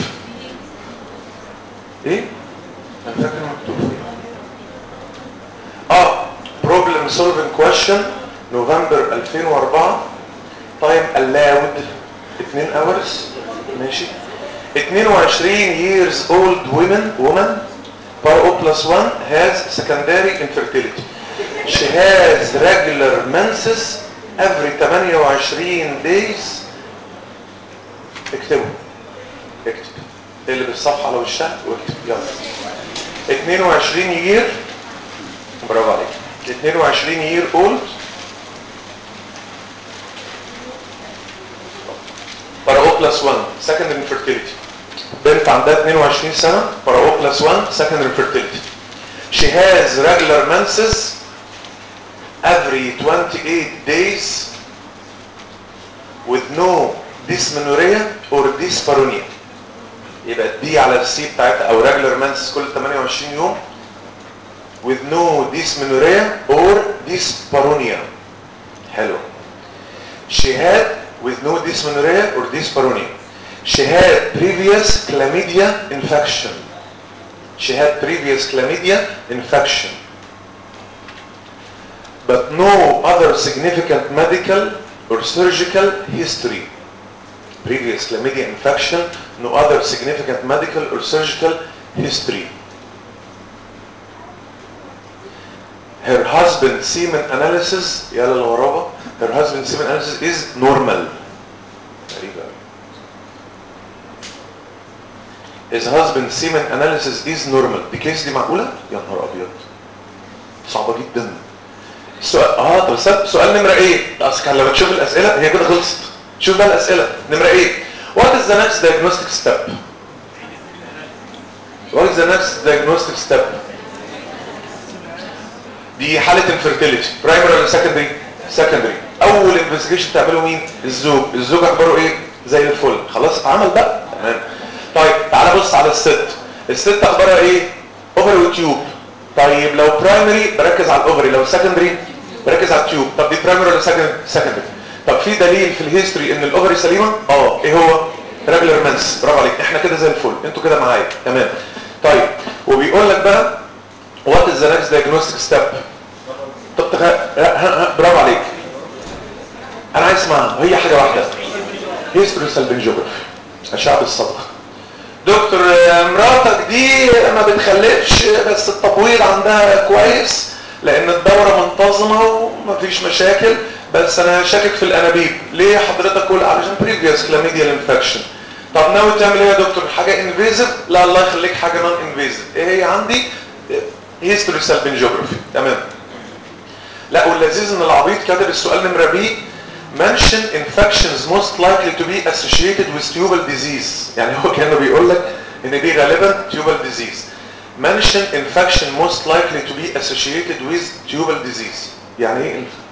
ايه انا فاكر مكتوب فين اه problem solving question نوفمبر 2004 time allowed 2 hours ماشي 22 years old women woman par O plus 1 has secondary infertility she has regular menses every 28 days اكتبوا اكتب اللي بالصفحة على وشها واكتب يلا 22 year برافو عليك 22 year old para O plus 1 secondary infertility بنت عندها 22 سنة para O plus 1 secondary infertility she has regular menses every 28 days with no dysmenorrhea or dyspareunia يبقى دي على السي بتاعتها او regular menses كل 28 يوم with no dysmenorrhea or dyspareunia حلو she had with no dysmenorrhea or dyspareunia she had previous chlamydia infection she had previous chlamydia infection but no other significant medical or surgical history previous chlamydia infection no other significant medical or surgical history her husband semen analysis يلا الغرابة her husband semen analysis is normal غريبة أوي. his husband semen analysis is normal دي كيس دي معقولة؟ يا نهار أبيض صعبة جدا سؤال اه طب استنى، سؤال نمرة ايه؟ اصل كان لما تشوف الأسئلة هي كده خلصت شوف بقى الأسئلة نمرة ايه؟ What is the next diagnostic step? What is the next diagnostic step? دي حالة infertility primary ولا secondary secondary اول investigation تعمله مين الزوج الزوج اخباره ايه زي الفل خلاص عمل بقى تمام طيب تعالى بص على الست الست اخبارها ايه اوفري وتيوب طيب لو برايمري بركز على الاوفري لو سكندري بركز على التيوب طب دي برايمري ولا سكندري طب في دليل في الهيستوري ان الاوفري سليمه اه ايه هو ريجولار مانس برافو عليك احنا كده زي الفل انتوا كده معايا تمام طيب وبيقول لك بقى what is the next diagnostic step طب تخ... ها- ها- برافو عليك انا عايز اسمعها هي حاجه واحده هيستوري سالبنجوجرافي اشعه الصدغه دكتور آه، مراتك دي ما بتخلفش بس التبويض عندها كويس لان الدوره منتظمه ومفيش مشاكل بس انا شاكك في الانابيب ليه حضرتك قول علشان بريفيوس كلاميديال انفكشن طب ناوي تعمل ايه يا دكتور حاجه انفيزيف لا الله يخليك حاجه نون انفيزيف ايه هي عندي هيستوري سالبنجوجرافي تمام لا واللذيذ ان العبيط كاتب السؤال نمره بي mention infections most likely to be associated with tubal disease يعني هو كانه بيقول لك ان دي غالبا tubal disease mention infection most likely to be associated with tubal disease يعني ايه inf-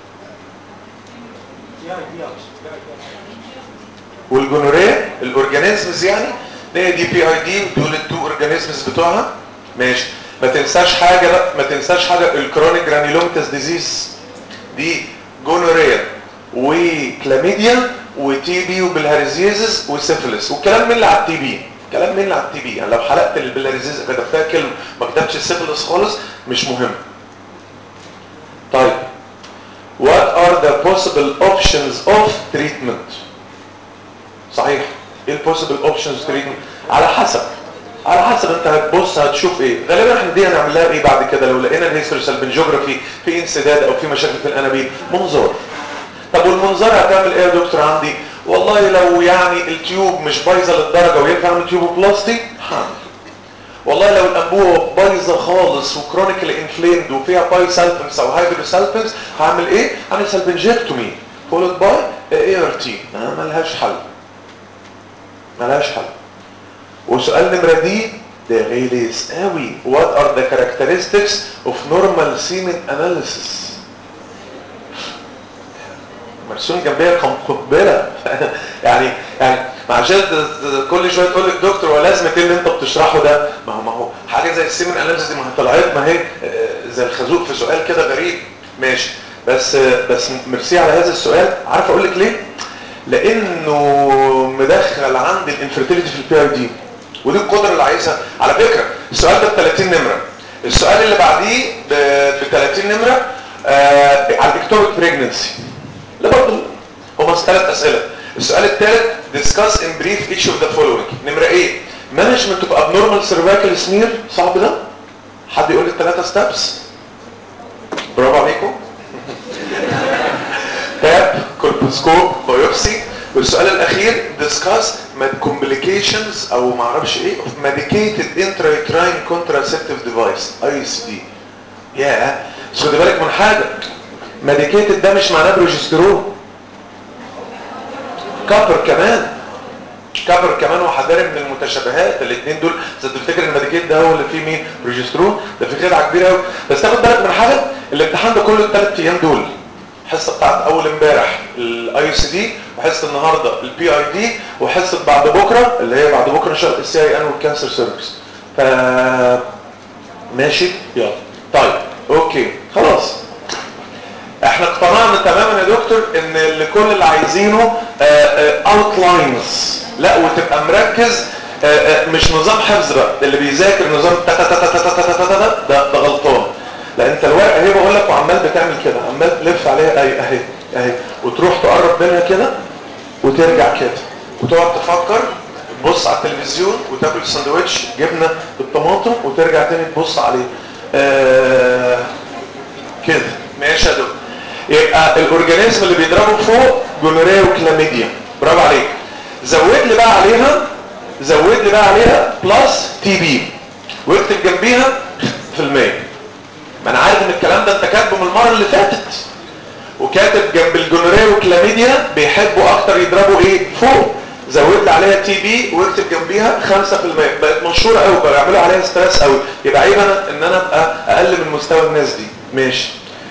والجونوريا الاورجانيزمز يعني ده دي بي اي دي دول التو اورجانيزمز بتوعها ماشي ما تنساش حاجه بقى ما تنساش حاجه الكرونيك جرانيلوماتس ديزيز دي جونوريا وكلاميديا وتي بي وبالهارزيزس وسيفلس والكلام من اللي على التي بي كلام من اللي على التي بي يعني لو حلقت البلاريزيز كتبتها كلمه ما كتبتش السيفلس خالص مش مهم طيب what are the possible options of treatment صحيح ايه البوسيبل اوبشنز تريتمنت على حسب على حسب انت هتبص هتشوف ايه غالبا احنا دي هنعمل لها ايه بعد كده لو لقينا الهيستوري سالبنجوجرافي في انسداد او في مشاكل في الانابيب منظار طب والمنظار هتعمل ايه يا دكتور عندي والله لو يعني التيوب مش بايظه للدرجه وينفع اعمل تيوبوبلاستي هعمل والله لو الانبوبه بايظه خالص وكرونيكال انفليمد وفيها باي سالبنس او هايدروسالبنس هعمل ايه هعمل سالبنجكتومي فولد باي اي ار تي ملهاش حل ملهاش حل وسؤال نمرة دي ده غلس قوي what are the characteristics of normal semen analysis مرسوم جنبيها قنبله يعني يعني عشان كل شويه تقول لك دكتور هو لازم ايه اللي انت بتشرحه ده ما هو ما هو حاجه زي السيمن اناليسيس دي ما هي طلعت ما هي زي الخازوق في سؤال كده غريب ماشي بس بس ميرسي على هذا السؤال عارف اقول لك ليه لانه مدخل عندي الانفيرتيليتي في البي اي دي ودي القدره اللي عايزها على فكره السؤال ده ب 30 نمره السؤال اللي بعديه ب 30 نمره آه على الاكتوبيك بريجننسي لا برضه هما ثلاث اسئله السؤال الثالث discuss in brief each of the following نمره ايه management of abnormal cervical smear صعب ده حد يقول لي الثلاثه ستابس برافو عليكم تاب كولبوسكوب بايوبسي والسؤال الاخير discuss med complications او ما اعرفش ايه of medicated intrauterine contraceptive device ICD يا بس خد بالك من حاجه ميديكيتد ده مش معناه بروجسترون كابر كمان كابر كمان وحذاري من المتشابهات الاثنين دول زي تفتكر ان الميديكيت ده هو اللي فيه مين بروجسترون ده في خدعه كبيره قوي بس تاخد بالك من حاجه الامتحان ده كله الثلاث ايام دول الحصه بتاعت اول امبارح الاي سي دي وحصه النهارده البي اي دي وحصه بعد بكره اللي هي بعد بكره ان شاء الله السي اي ان والكانسر سيرفيس ف ماشي يلا طيب اوكي خلاص احنا اقتنعنا تماما يا دكتور ان اللي كل اللي عايزينه اوتلاينز لا وتبقى مركز آآ آآ مش نظام حفظ بقى اللي بيذاكر نظام تا تا تا تا تا تا تا تا ده ده غلطان لا انت الورقه اهي بقول لك وعمال بتعمل كده عمال تلف عليها اهي اهي اهي وتروح تقرب منها كده وترجع كده وتقعد تفكر تبص على التلفزيون وتاكل سندوتش جبنه بالطماطم وترجع تاني تبص عليه آه كده ماشي يا دكتور يبقى الاورجانيزم اللي بيضربه فوق جونوريا وكلاميديا برافو عليك زود لي بقى عليها زود لي بقى عليها بلس تي بي واكتب جنبيها في المية ما انا عارف ان الكلام ده انت كاتبه من المره اللي فاتت وكاتب جنب الجونوريا وكلاميديا بيحبوا اكتر يضربوا ايه فوق زود لي عليها تي بي واكتب جنبيها 5% بقت مشهوره قوي بيعملوا عليها ستريس قوي يبقى عيب انا ان انا ابقى اقل من مستوى الناس دي ماشي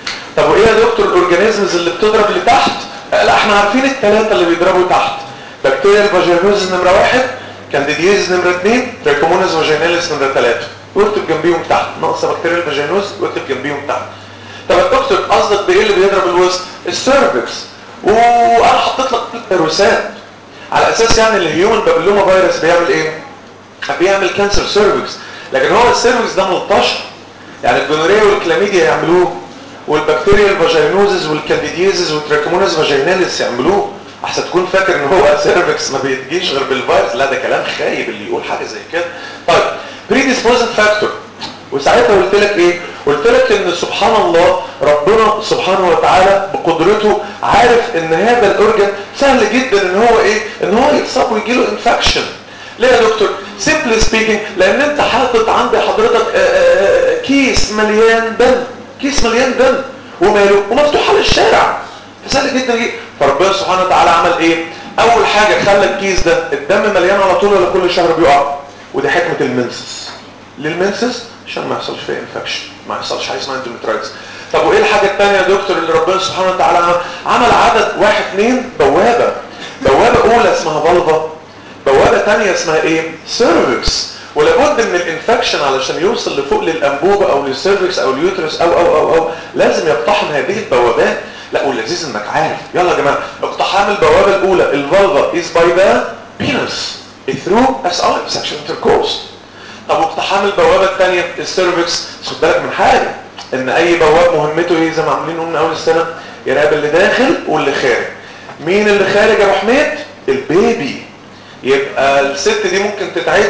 طب وايه يا دكتور الاورجانيزمز اللي بتضرب اللي تحت لا احنا عارفين الثلاثه اللي بيضربوا تحت بكتيريا الفاجينوزز نمره واحد كانديديز نمره اثنين تريكوموناس فاجيناليس نمره ثلاثه واكتب جنبيهم تحت ناقصه بكتيريا الفاجينوز واكتب جنبيهم تحت طب يا دكتور قصدك بايه اللي بيضرب الوسط السيرفكس وانا حطيت لك فيروسات على اساس يعني الهيومن بابلوما فيروس بيعمل ايه بيعمل كانسر سيرفكس لكن هو السيرفكس ده ملطشه يعني الجونوريا والكلاميديا يعملوه والبكتيريا الفاجينوزز والكانديديزز والتراكموناس فاجيناليس يعملوه احسن تكون فاكر ان هو سيرفكس ما بيتجيش غير بالفيروس لا ده كلام خايب اللي يقول حاجه زي كده طيب بريديسبوزنت فاكتور وساعتها قلت لك ايه قلت لك ان سبحان الله ربنا سبحانه وتعالى بقدرته عارف ان هذا الاورجن سهل جدا ان هو ايه ان هو يتصاب ويجي له انفكشن ليه يا دكتور سيمبلي سبيكينج لان انت حاطط عند حضرتك آآ آآ كيس مليان دم كيس مليان دم وماله ومفتوح على الشارع فسهل جدا جدا فربنا سبحانه وتعالى عمل ايه اول حاجه خلى الكيس ده الدم مليان على طول ولا كل شهر بيقع ودي حكمه المنسس للمنسس عشان ما يحصلش فيه انفكشن ما يحصلش حاجه اسمها اندوميترايتس طب وايه الحاجه الثانيه يا دكتور اللي ربنا سبحانه وتعالى عمل عمل عدد واحد اثنين بوابه بوابه اولى اسمها فالفا بوابه ثانيه اسمها ايه سيرفكس ولابد من الانفكشن علشان يوصل لفوق للانبوبه او للسيرفكس او اليوترس او او او او لازم يقتحم هذه البوابات لا واللذيذ انك عارف يلا يا جماعه اقتحام البوابه الاولى الفالفا از باي ذا بينس ثرو اس اي سكشن انتركورس طب واقتحام البوابه الثانيه السيرفكس خد بالك من حاجه ان اي بواب مهمته ايه زي ما عاملين من اول السنه يراقب اللي داخل واللي خارج مين اللي خارج يا ابو حميد البيبي يبقى الست دي ممكن تتعدي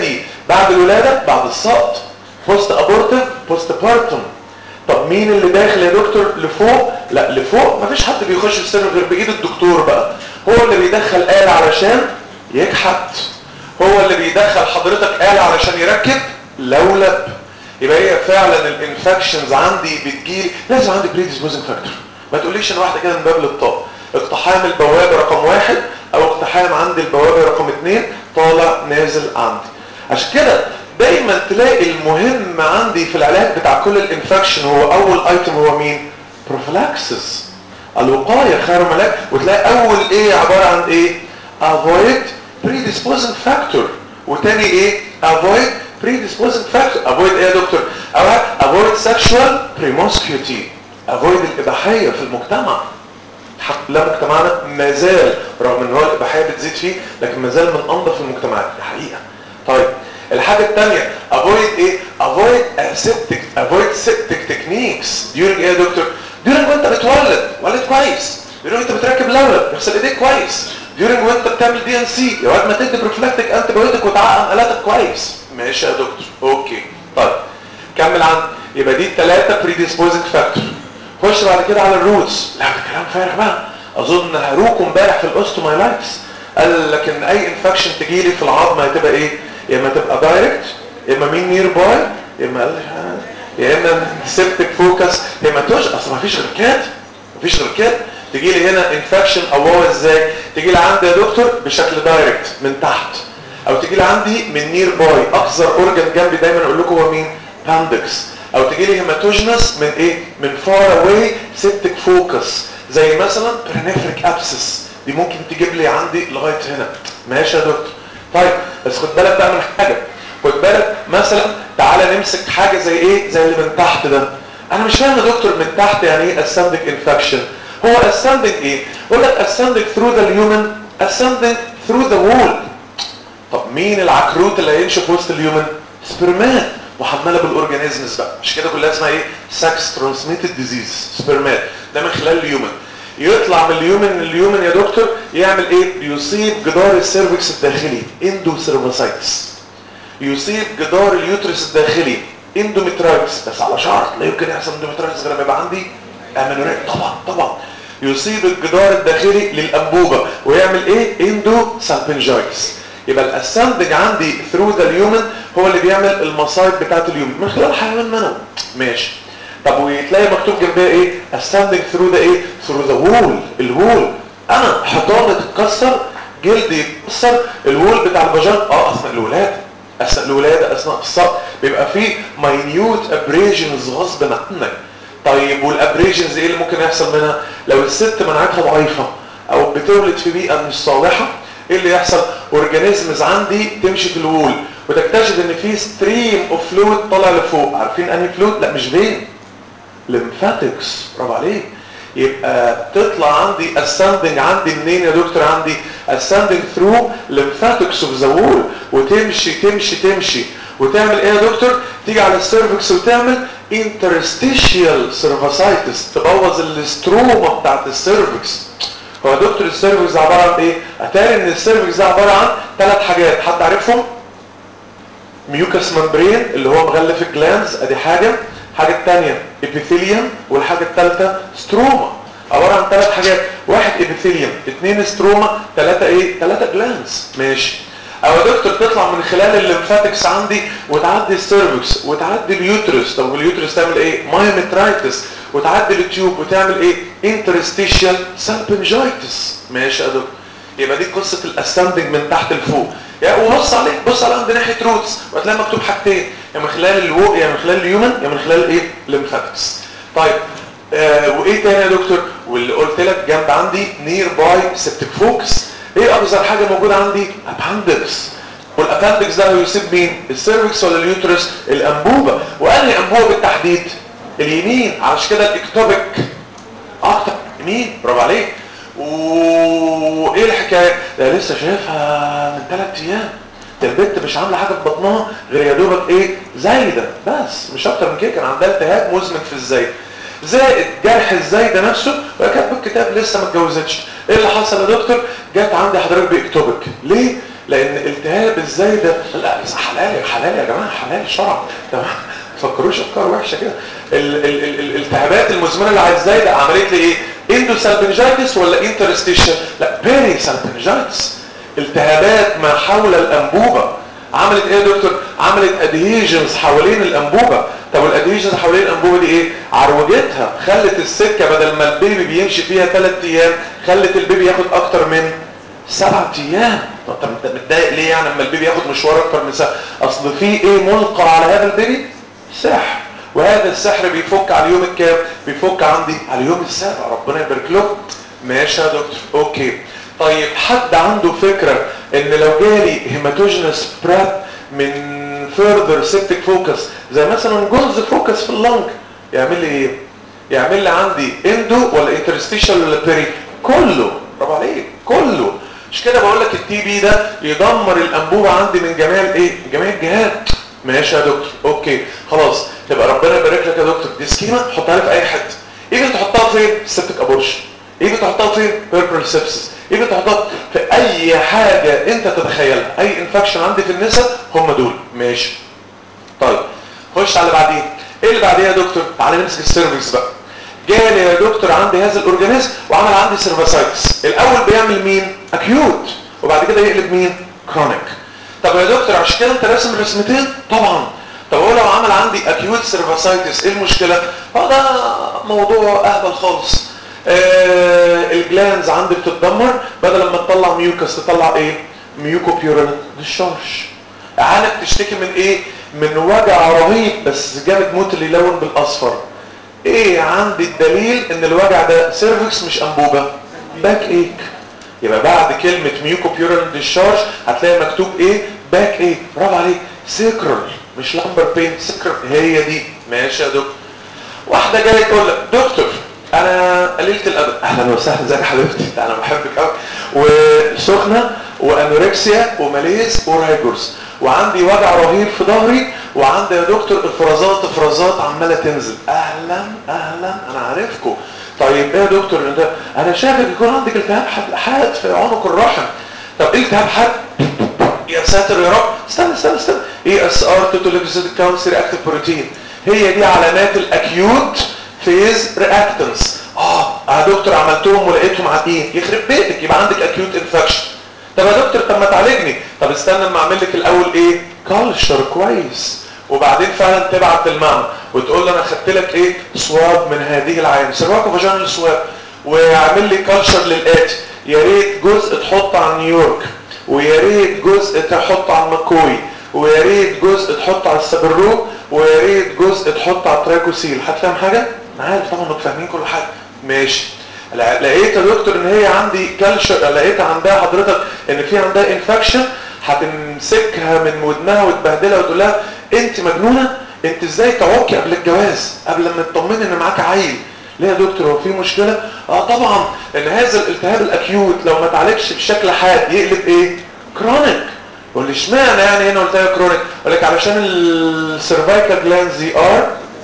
بعد الولاده بعد السقط بوست ابورتيف بوست بارتم طب مين اللي داخل يا دكتور لفوق لا لفوق مفيش حد بيخش في السر غير بايد الدكتور بقى هو اللي بيدخل آلة علشان يكحت هو اللي بيدخل حضرتك آلة علشان يركب لولب يبقى هي فعلا الانفكشنز عندي بتجيلي لازم عندي بريديسبوزنج فاكتور ما تقوليش ان واحده كده من باب للطاق اقتحام البوابه رقم واحد او اقتحام عند البوابه رقم اثنين طالع نازل عندي عشان كده دايما تلاقي المهم عندي في العلاج بتاع كل الانفكشن هو اول ايتم هو مين بروفلاكسس الوقايه خير ملاك وتلاقي اول ايه عباره عن ايه avoid predisposing factor وتاني ايه avoid predisposing factor avoid ايه يا دكتور اول avoid sexual promiscuity avoid الاباحيه في المجتمع الحمد لله مجتمعنا ما زال رغم ان هو الاباحيه بتزيد فيه لكن ما زال من انظف المجتمعات دي حقيقه طيب الحاجه الثانيه avoid ايه avoid aseptic avoid septic techniques during ايه يا دكتور during وانت بتولد ولد كويس during وانت بتركب لولب يغسل ايديك كويس during وانت بتعمل دي ان سي يا وقت ما تدي بروفلاكتيك انتي بايوتيك وتعقم الاتك كويس ماشي يا دكتور اوكي طيب كمل عندي يبقى دي الثلاثه بريديسبوزنج فاكتور خش بعد كده على الروتس لا ده كلام فارغ بقى اظن هروكم امبارح في الاوستومايلايتس قال لك ان اي انفكشن تجي لي في العظم هتبقى ايه يا اما تبقى دايركت يا اما مين نير باي يا اما يا اما سيبتك فوكس يا اما توش اصل ما فيش غير كده ما فيش غير كده تجي لي هنا انفكشن او هو ازاي تجي لي عندي يا دكتور بشكل دايركت من تحت او تجي لي عندي من نير باي اقصر اورجن جنبي دايما اقول لكم هو مين باندكس او تجي لي هيماتوجنس من ايه من فار اواي سيبتك فوكس زي مثلا برينيفريك ابسس دي ممكن تجيب لي عندي لغايه هنا ماشي يا دكتور طيب بس خد بالك بقى من حاجه خد بالك مثلا تعالى نمسك حاجه زي ايه زي اللي من تحت ده انا مش فاهم يا دكتور من تحت يعني ايه اسندك انفكشن هو ascending ايه يقول لك ascending through the human ascending through the wall طب مين العكروت اللي هيمشي في وسط اليومن سبرمات محمله بالاورجانيزمز بقى مش كده كلها اسمها ايه ساكس ترانسميتد ديزيز سبرمات ده من خلال اليومن يطلع من اليومن اليومن يا دكتور يعمل ايه يصيب جدار السيرفكس الداخلي اندو سيرفاسايتس يصيب جدار اليوترس الداخلي اندومترايتس بس على شرط لا يمكن يحصل اندومترايتس غير لما يبقى عندي امينوريا طبعا طبعا يصيب الجدار الداخلي للانبوبه ويعمل ايه اندو سالبنجايتس يبقى الاسندج عندي ثرو ذا اليومن هو اللي بيعمل المصايب بتاعت اليومن من خلال حيوان منوي ماشي طب وتلاقي مكتوب جنبها ايه ascending through the ايه through the wall الوول انا حيطان تتكسر جلد يتكسر الوول بتاع الفاجين اه اثناء الولاده اثناء الولاده اثناء السقط بيبقى فيه minute abrasions غصب عنك طيب والابريجنز ايه اللي ممكن يحصل منها لو الست مناعتها ضعيفه او بتولد في بيئه مش صالحه ايه اللي يحصل اورجانيزمز عندي تمشي في الوول وتكتشف ان في ستريم اوف فلويد طالع لفوق عارفين انهي فلويد لا مش فين ليمفاتكس برافو عليك يبقى تطلع عندي ascending عندي منين يا دكتور عندي ascending through lymphatics of the wall وتمشي تمشي تمشي وتعمل ايه يا دكتور تيجي على السيرفكس وتعمل interstitial cervicitis تبوظ الاستروما بتاعت السيرفكس هو يا دكتور السيرفكس ده عباره عن ايه اتاري ان السيرفكس ده عباره عن ثلاث حاجات حد عارفهم ميوكس ممبرين اللي هو مغلف الجلانز ادي حاجه الحاجه الثانيه ابيثيليوم والحاجه الثالثه ستروما عباره عن ثلاث حاجات واحد ابيثيليوم اثنين ستروما ثلاثه ايه ثلاثه جلانز ماشي او يا دكتور تطلع من خلال الليمفاتكس عندي وتعدي السيرفكس وتعدي اليوترس طب اليوترس تعمل ايه مايومترايتس وتعدي التيوب وتعمل ايه انترستيشيال سالبنجايتس ماشي يا دكتور يبقى دي قصه الاسندنج من تحت لفوق يا وبص عليك بص على عند ناحيه روتس وهتلاقي مكتوب حاجتين يا من خلال الوق يا من خلال اليومن يا من خلال ايه الليمفاتكس طيب آه وايه تاني يا دكتور واللي قلت لك جنب عندي نير باي سيبتك فوكس ايه ابزر حاجه موجوده عندي اباندكس والاباندكس ده هيصيب مين السيرفكس ولا اليوترس الانبوبه وانهي انبوبه بالتحديد اليمين عشان كده الاكتوبيك اكتر يمين برافو عليك وايه الحكايه ده لسه شايفها من ثلاث ايام ده البنت مش عامله حاجه في بطنها غير يا دوبك ايه زايده بس مش اكتر من كده كان عندها التهاب مزمن في الزايد زائد جرح الزايده نفسه وهي كاتبه الكتاب لسه ما اتجوزتش ايه اللي حصل يا دكتور جت عندي حضرتك باكتوبك ليه لان التهاب الزايده لا بس حلال حلال يا جماعه حلال شرع تمام ما تفكروش افكار وحشه كده ال- ال- ال- ال- الالتهابات المزمنه اللي على الزايده عملت لي ايه اندو سالبنجايتس ولا انترستيشن لا بيري سالبنجايتس التهابات ما حول الانبوبه عملت ايه يا دكتور عملت ادهيجنز حوالين الانبوبه طب الادهيجنز حوالين الانبوبه دي ايه عروجتها خلت السكه بدل ما البيبي بيمشي فيها ثلاث ايام خلت البيبي ياخد اكتر من سبعة ايام طب طب انت متضايق ليه يعني لما البيبي ياخد مشوار اكتر من ساعه اصل في ايه ملقى على هذا البيبي سحر وهذا السحر بيفك على اليوم الكام بيفك عندي على اليوم السابع ربنا يبارك له ماشي يا دكتور اوكي طيب حد عنده فكرة ان لو جالي هيماتوجينس براب من فيرذر سيبتك فوكس زي مثلا جونز فوكس في اللنج يعمل لي ايه يعمل لي عندي اندو ولا انترستيشال ولا بيري كله برافو عليك كله مش كده بقول لك التي بي ده يدمر الانبوبه عندي من جميع الايه من جميع الجهات ماشي يا دكتور اوكي خلاص تبقى ربنا يبارك لك يا دكتور دي سكيما حطها لي في اي حته ايه تحطها فين سيبتك ابورشن ايه بتحطها فين بيربل سيبسس ايه بتحطها في اي حاجة انت تتخيلها اي انفكشن عندي في النساء هم دول ماشي طيب خش على اللي بعدين ايه اللي بعديه يا دكتور تعالى نمسك السيرفكس بقى جالي يا دكتور عندي هذا الاورجانيزم وعمل عندي سيرفاسايتس الاول بيعمل مين اكيوت وبعد كده يقلب مين كرونيك طب يا دكتور عشان كده انت راسم رسمتين طبعا طب هو لو عمل عندي اكيوت سيرفاسايتس ايه المشكله اه ده موضوع اهبل خالص آه الجلانز عندي بتتدمر بدل ما تطلع ميوكس تطلع ايه ميوكوبيورال ديشارج عالم تشتكي من ايه من وجع رهيب بس جامد موت اللي يلون بالاصفر ايه عندي الدليل ان الوجع ده سيرفكس مش انبوبه باك ايك يبقى بعد كلمه ميوكوبيورال ديشارج هتلاقي مكتوب ايه باك ايك برافو عليك سيكرال مش لامبر بين سيكرال هي دي ماشي يا دكتور واحده جايه تقول لك دكتور انا قليله الادب اهلا وسهلا ازيك يا حبيبتي انا بحبك قوي وسخنه وانوركسيا وماليز ورايجورز وعندي وجع رهيب في ظهري وعندي يا دكتور افرازات افرازات عماله تنزل اهلا اهلا انا عارفكم طيب ايه يا دكتور انت انا شايفك يكون عندك التهاب حاد في عنق الرحم طب ايه التهاب حاد يا ساتر يا رب استنى استنى استنى ايه اس ار توتوليكسيد كاونسر اكتيف بروتين هي دي علامات الاكيوت فيز رياكتنس اه يا دكتور عملتهم ولقيتهم عاديين يخرب بيتك يبقى عندك اكيوت انفكشن طب يا دكتور طب ما تعالجني طب استنى اما اعمل لك الاول ايه كالشر كويس وبعدين فعلا تبعت المعمل وتقول له انا خدت لك ايه سواب من هذه العين سيرواكو فاجينال سواب ويعمل لي كالشر للاتي يا ريت جزء تحط على نيويورك ويا ريت جزء تحط على المكوي ويا ريت جزء تحط على السبرو ويا ريت جزء تحط على التراكوسيل هتفهم حاجه انا عارف طبعا انكم فاهمين كل حاجه ماشي لقيت يا دكتور ان هي عندي كالشر لقيت عندها حضرتك ان في عندها انفكشن هتمسكها من ودنها وتبهدلها وتقول لها انت مجنونه انت ازاي تعوقي قبل الجواز قبل ما تطمني ان معاك عيل ليه يا دكتور هو في مشكله اه طبعا ان هذا الالتهاب الاكيوت لو ما اتعالجش بشكل حاد يقلب ايه كرونيك يقول لي اشمعنى يعني هنا قلت لها كرونيك اقول لك علشان السيرفايكال جلاندز ار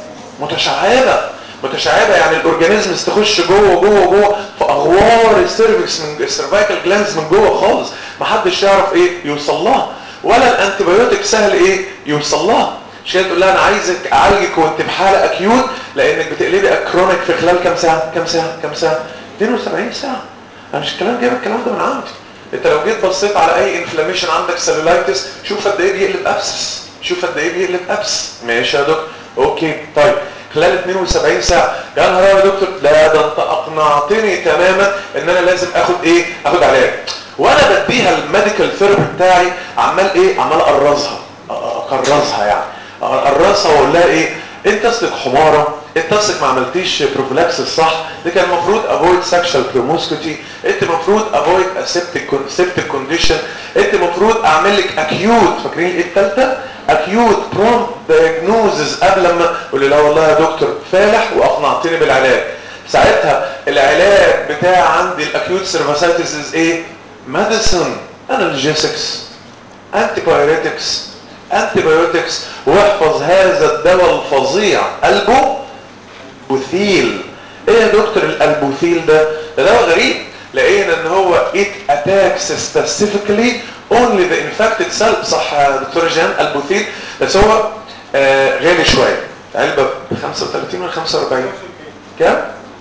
متشعبه متشعبه يعني الاورجانيزم تخش جوه جوه جوه في اغوار السيرفكس من السيرفايكال جلاندز من جوه خالص محدش يعرف ايه يوصل لها ولا الانتيبيوتيك سهل ايه يوصل لها مش كده تقول لها انا عايزك اعالجك وانت بحاله اكيوت لانك بتقلبي اكرونيك في خلال كام ساعه كام ساعه كام ساعه 72 ساعه انا مش الكلام جايب الكلام ده من عندي انت لو جيت بصيت على اي انفلاميشن عندك سيلولايتس شوف قد ايه بيقلب ابسس شوف قد ايه بيقلب ابس ماشي يا دكتور اوكي طيب خلال 72 ساعه يا نهار يا دكتور لا ده انت اقنعتني تماما ان انا لازم اخد ايه اخد علاج وانا بديها الميديكال ثيرابي بتاعي عمال ايه عمال اقرصها اقرصها يعني اقرصها واقول لها ايه انت اصلك حماره انت اصلك ما عملتيش بروفلاكس الصح ده كان المفروض افويد سكشوال بروموسكوتي انت المفروض افويد سيبتيك سيبتيك كونديشن انت المفروض اعمل لك اكيوت فاكرين ايه الثالثه اكيوت برومبت دايجنوزز قبل ما اقول لي لا والله يا دكتور فالح واقنعتني بالعلاج ساعتها العلاج بتاع عندي الاكيوت سيرفاسايتس ايه ميديسن انالجيسكس انتي بايوريتكس انتي بايوتكس واحفظ هذا الدواء الفظيع البو بوثيل ايه يا دكتور الالبوثيل ده ده دواء غريب لقينا ان هو it attacks specifically only the infected cell صح يا دكتور جان البوثين بس هو آه غالي شويه علبه ب 35 ولا 45 كام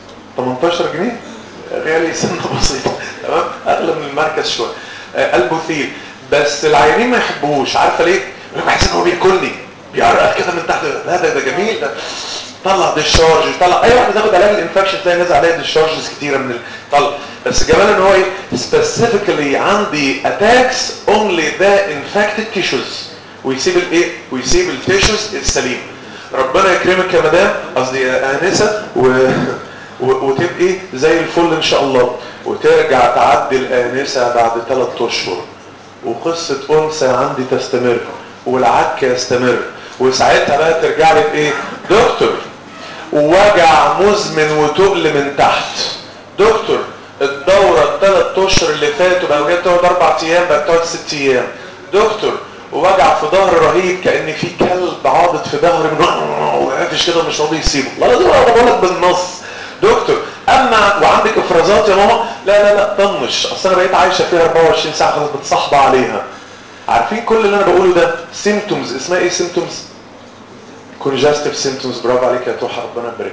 18 جنيه غالي سنه بسيطه تمام اغلى من المركز شويه آه البوثين بس العيانين ما يحبوش عارفه ليه؟ يقول لك بحس ان هو بياكلني بيعرق كده من تحت لا ده ده جميل ده طلع ديشارج طلع اي واحد بتاخد علاج الانفكشن تلاقي نازل عليها ديشارجز كتيره من طلع بس جمال ان هو ايه specifically عندي attacks only the infected tissues ويسيب الايه ويسيب التيشوز السليم ربنا يكرمك يا مدام قصدي يا انسه و... و... وتبقي زي الفل ان شاء الله وترجع تعدي الانسه بعد ثلاث اشهر وقصه انثى عندي تستمر والعك يستمر وساعتها بقى ترجع لي بايه دكتور وجع مزمن وتقل من تحت دكتور الدورة الثلاث اشهر اللي فاتوا بقى جايه تقعد اربع ايام بقى تقعد ست ايام دكتور ووجع في ظهر رهيب كان في كلب عاضد في ظهري من وقافش كده مش راضي يسيبه لا لا انا بقول لك بالنص دكتور اما وعندك افرازات يا ماما لا لا لا طنش اصل انا بقيت عايشه فيها 24 ساعه خلاص بتصاحبه عليها عارفين كل اللي انا بقوله ده سيمتومز اسمها ايه سيمتومز كونجستيف سيمتومز برافو عليك يا توحى ربنا يبارك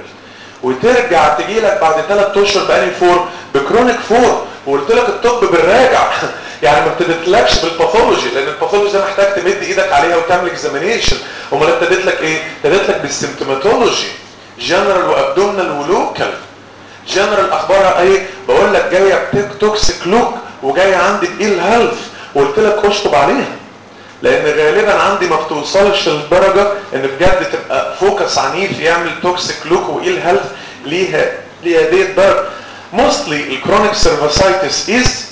وترجع تجي لك بعد ثلاث اشهر باني فور بكرونيك فور وقلت لك الطب بالراجع يعني ما ابتديتلكش بالباثولوجي لان الباثولوجي ده محتاج تمد ايدك عليها وتعمل اكزامينيشن امال ابتديت لك ايه ابتديت لك بالسيمتوماتولوجي جنرال وابدومينال ولوكال جنرال اخبارها ايه بقول لك جايه توكسيك لوك وجايه عندي بايل هيلث وقلت لك اشطب عليها لان غالبا عندي ما بتوصلش لدرجه ان بجد تبقى فوكس عنيف يعمل توكسيك لوك وايل هيلث ليها ليها دي الدرجه موستلي الكرونيك سيرفاسايتس از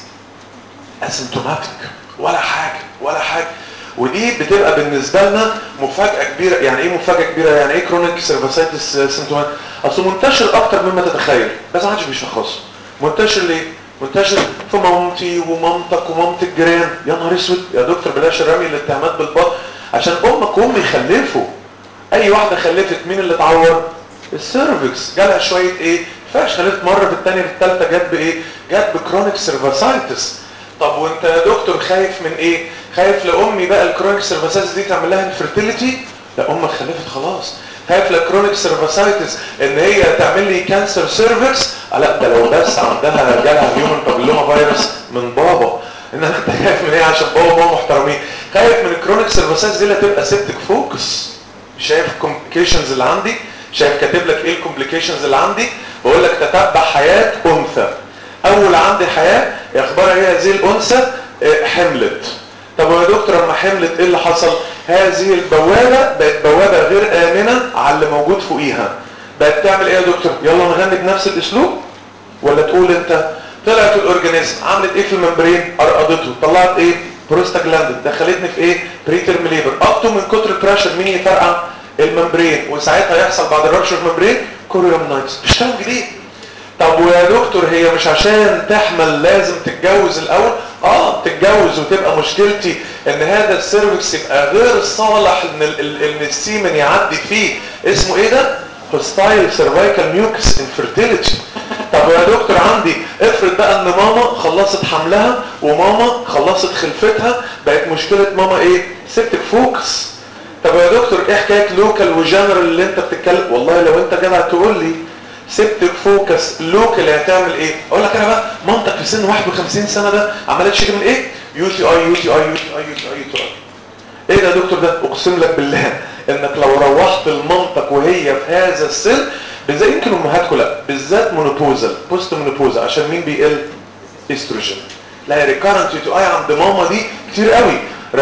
اسيمتوماتيك ولا حاجه ولا حاجه ودي بتبقى بالنسبه لنا مفاجاه كبيره يعني ايه مفاجاه كبيره يعني ايه كرونيك سيرفاسايتس سيمتوماتيك اصله منتشر اكتر مما تتخيل بس ما حدش بيشخصه منتشر ليه منتشر في مامتي ومامتك ومامت الجيران يا نهار اسود يا دكتور بلاش رمي الاتهامات بالبطن عشان امك وامي يخلفوا اي واحده خلفت مين اللي اتعور السيرفكس جالها شويه ايه فاش خلفت مره في الثانيه في الثالثه جت بايه جت بكرونيك سيرفاسايتس طب وانت يا دكتور خايف من ايه خايف لامي بقى الكرونيك سيرفاسايتس دي تعمل لها انفيرتيليتي لا امك خلفت خلاص خايف لكرونيك سيرفاسايتس ان هي تعمل لي كانسر سيرفكس لا ده لو بس عندها جالها هيومن بابيلوما فيروس من بابا انما انت خايف من ايه عشان بابا وماما محترمين خايف من الكرونيك سيرفاسايتس دي اللي هتبقى سيبتك فوكس شايف الكومبليكيشنز اللي عندي شايف كاتب لك ايه الكومبليكيشنز اللي عندي بقول لك تتبع حياه انثى اول عندي حياه اخبارها ايه هذه الانثى حملت طب يا دكتور لما حملت ايه اللي حصل هذه البوابه بقت بوابه غير امنه على اللي موجود فوقيها بقت تعمل ايه يا دكتور يلا نغني بنفس الاسلوب ولا تقول انت طلعت الاورجانيزم عملت ايه في الممبرين ارقدته طلعت ايه بروستاجلاندين دخلتني في ايه بريترم ليبر ابتو من كتر البريشر مين يفرقع الممبرين وساعتها يحصل بعد الرابشر ممبرين كوريومنايتس مش كلام جديد طب ويا دكتور هي مش عشان تحمل لازم تتجوز الاول اه تتجوز وتبقى مشكلتي ان هذا السيرفكس يبقى غير صالح ان ان السيمن يعدي فيه اسمه ايه ده هوستايل سيرفايكال ميوكس انفيرتيليتي طب يا دكتور عندي افرض بقى ان ماما خلصت حملها وماما خلصت خلفتها بقت مشكله ماما ايه سبتك فوكس طب يا دكتور ايه حكايه لوكال وجنرال اللي انت بتتكلم والله لو انت جدع تقول لي سبتك فوكس لوكال هتعمل ايه اقول لك انا بقى مامتك في سن 51 سنه ده عماله تشتكي من ايه يو تي اي يو تي اي يو تي اي يو تي اي يو تي اي ايه ده يا دكتور ده اقسم لك بالله انك لو روحت لمامتك وهي في هذا السن زي يمكن امهاتكم لا بالذات مونوبوزال بوست مونوبوزا عشان مين بيقل استروجين لا ريكارنت يو تي اي عند ماما دي كتير قوي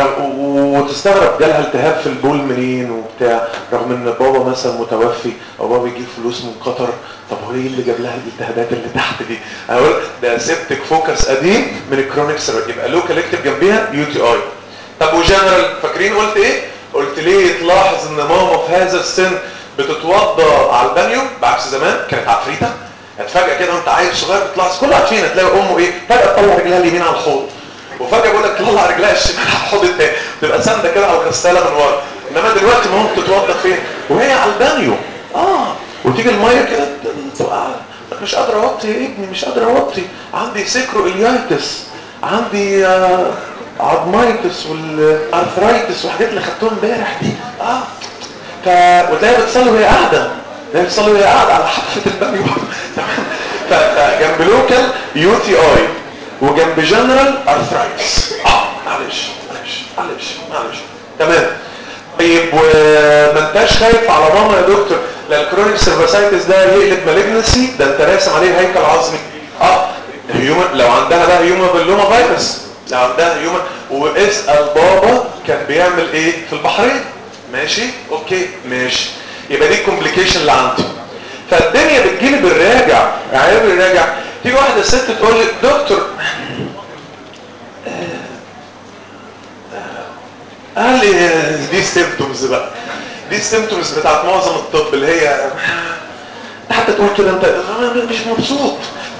وتستغرب جالها التهاب في البول منين وبتاع رغم ان بابا مثلا متوفي او بابا بيجيب فلوس من قطر طب هو ايه اللي جاب لها الالتهابات اللي تحت دي انا اقول ده سيبتك فوكس قديم من الكرونيك سيرفر يبقى لوكال اكتب جنبيها يو تي اي طب وجنرال فاكرين قلت ايه قلت ليه تلاحظ ان ماما في هذا السن بتتوضى على البانيو بعكس زمان كانت عفريته يعني فجاه كده وانت عيل صغير بتلاحظ كل عارفين تلاقي امه ايه فجاه تطلع رجلها اليمين على الحوض وفجاه بيقول لك تطلع رجلها الشمال على الحوض التاني تبقى سانده كده على الغساله من ورا انما دلوقتي ماما بتتوضى فين وهي على البانيو اه وتيجي الميه كده تقع مش قادر اوطي يا ابني مش قادر اوطي عندي سيكرو اليايتس عندي آه عظمايتس والارثرايتس والحاجات اللي خدتوها امبارح دي اه ف وتلاقيها بتصلي وهي قاعده تلاقيها بتصلي وهي قاعده على حافه البني تمام فجنب لوكال يو تي اي وجنب جنرال ارثرايتس اه معلش معلش معلش معلش تمام طيب وما انتش خايف على ماما يا دكتور لا الكرونيك سيرفاسايتس ده يقلب مالجنسي ده انت راسم عليه هيكل عظمي اه هيومن لو عندها بقى هيومن باللوما فيروس لو عندها هيومن واسال بابا كان بيعمل ايه في البحرين ماشي اوكي ماشي يبقى دي الكومبليكيشن اللي عندي فالدنيا بتجيلي بالراجع يعني بالراجع تيجي واحده ست تقول لي دكتور قال لي دي سيمتومز بقى دي السيمتومز بتاعت معظم الطب اللي هي حتى تقول كده انت مش مبسوط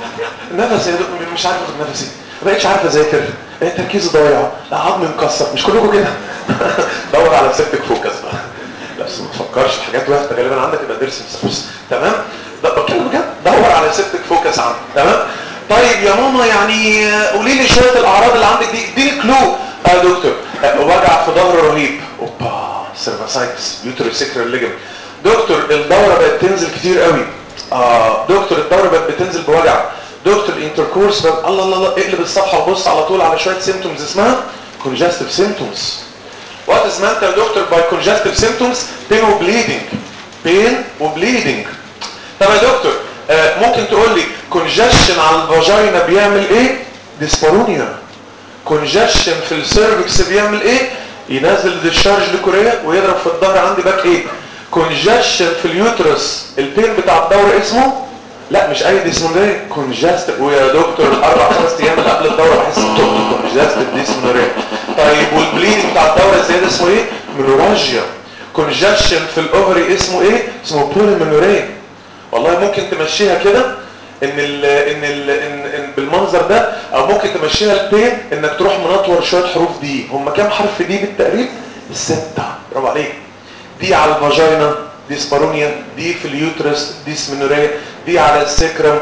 نفس يا دكتور مش عارف اخد نفسي ما بقتش عارف اذاكر تركيزي ضايع لا عظمي مكسر مش كلكم كده دور على سيبتك فوكس بقى لا بس ما تفكرش في حاجات واحده غالبا عندك يبقى ضرس مسبوس تمام ده بتكلم بجد دور على سيبتك فوكس عندك تمام طيب يا ماما يعني قولي لي شويه الاعراض اللي عندك دي اديني كلو اه يا دكتور آه، وجع في ظهر رهيب اوبا سيرفاسايتس يوتروسيكرال ليجمنت دكتور الدوره بقت تنزل كتير قوي اه دكتور الدوره بقت بتنزل بوجع دكتور الانتركورس بقى الله الله الله اقلب الصفحه وبص على طول على شويه سيمتومز اسمها congestive symptoms What is meant يا دكتور by congestive symptoms pain وبليدنج pain وبليدنج طب يا دكتور آه ممكن تقول لي congestion على الفاجينا بيعمل ايه ديسبارونيا congestion في السيرفكس بيعمل ايه ينزل ديشارج لكوريا ويضرب في الظهر عندي باك ايه congestion في اليوترس البين بتاع الدورة اسمه لا مش اي ديسمونوريا congestive ويا دكتور الاربع خمس ايام اللي قبل الدورة بحس بتقطع congestive ديسمونوريا طيب والبليدنج بتاع الدورة الزيادة اسمه ايه منوراجيا congestion في الاوفري اسمه ايه اسمه بوليمنوريا والله ممكن تمشيها كده ان ال ان ال ان, إن بالمنظر ده او ممكن تمشيها البين انك تروح منطور شويه حروف دي هم كام حرف دي بالتقريب الستة برافو عليك دي على الفاجينا دي سبارونيا دي في اليوترس دي سمنوريا دي على السكرم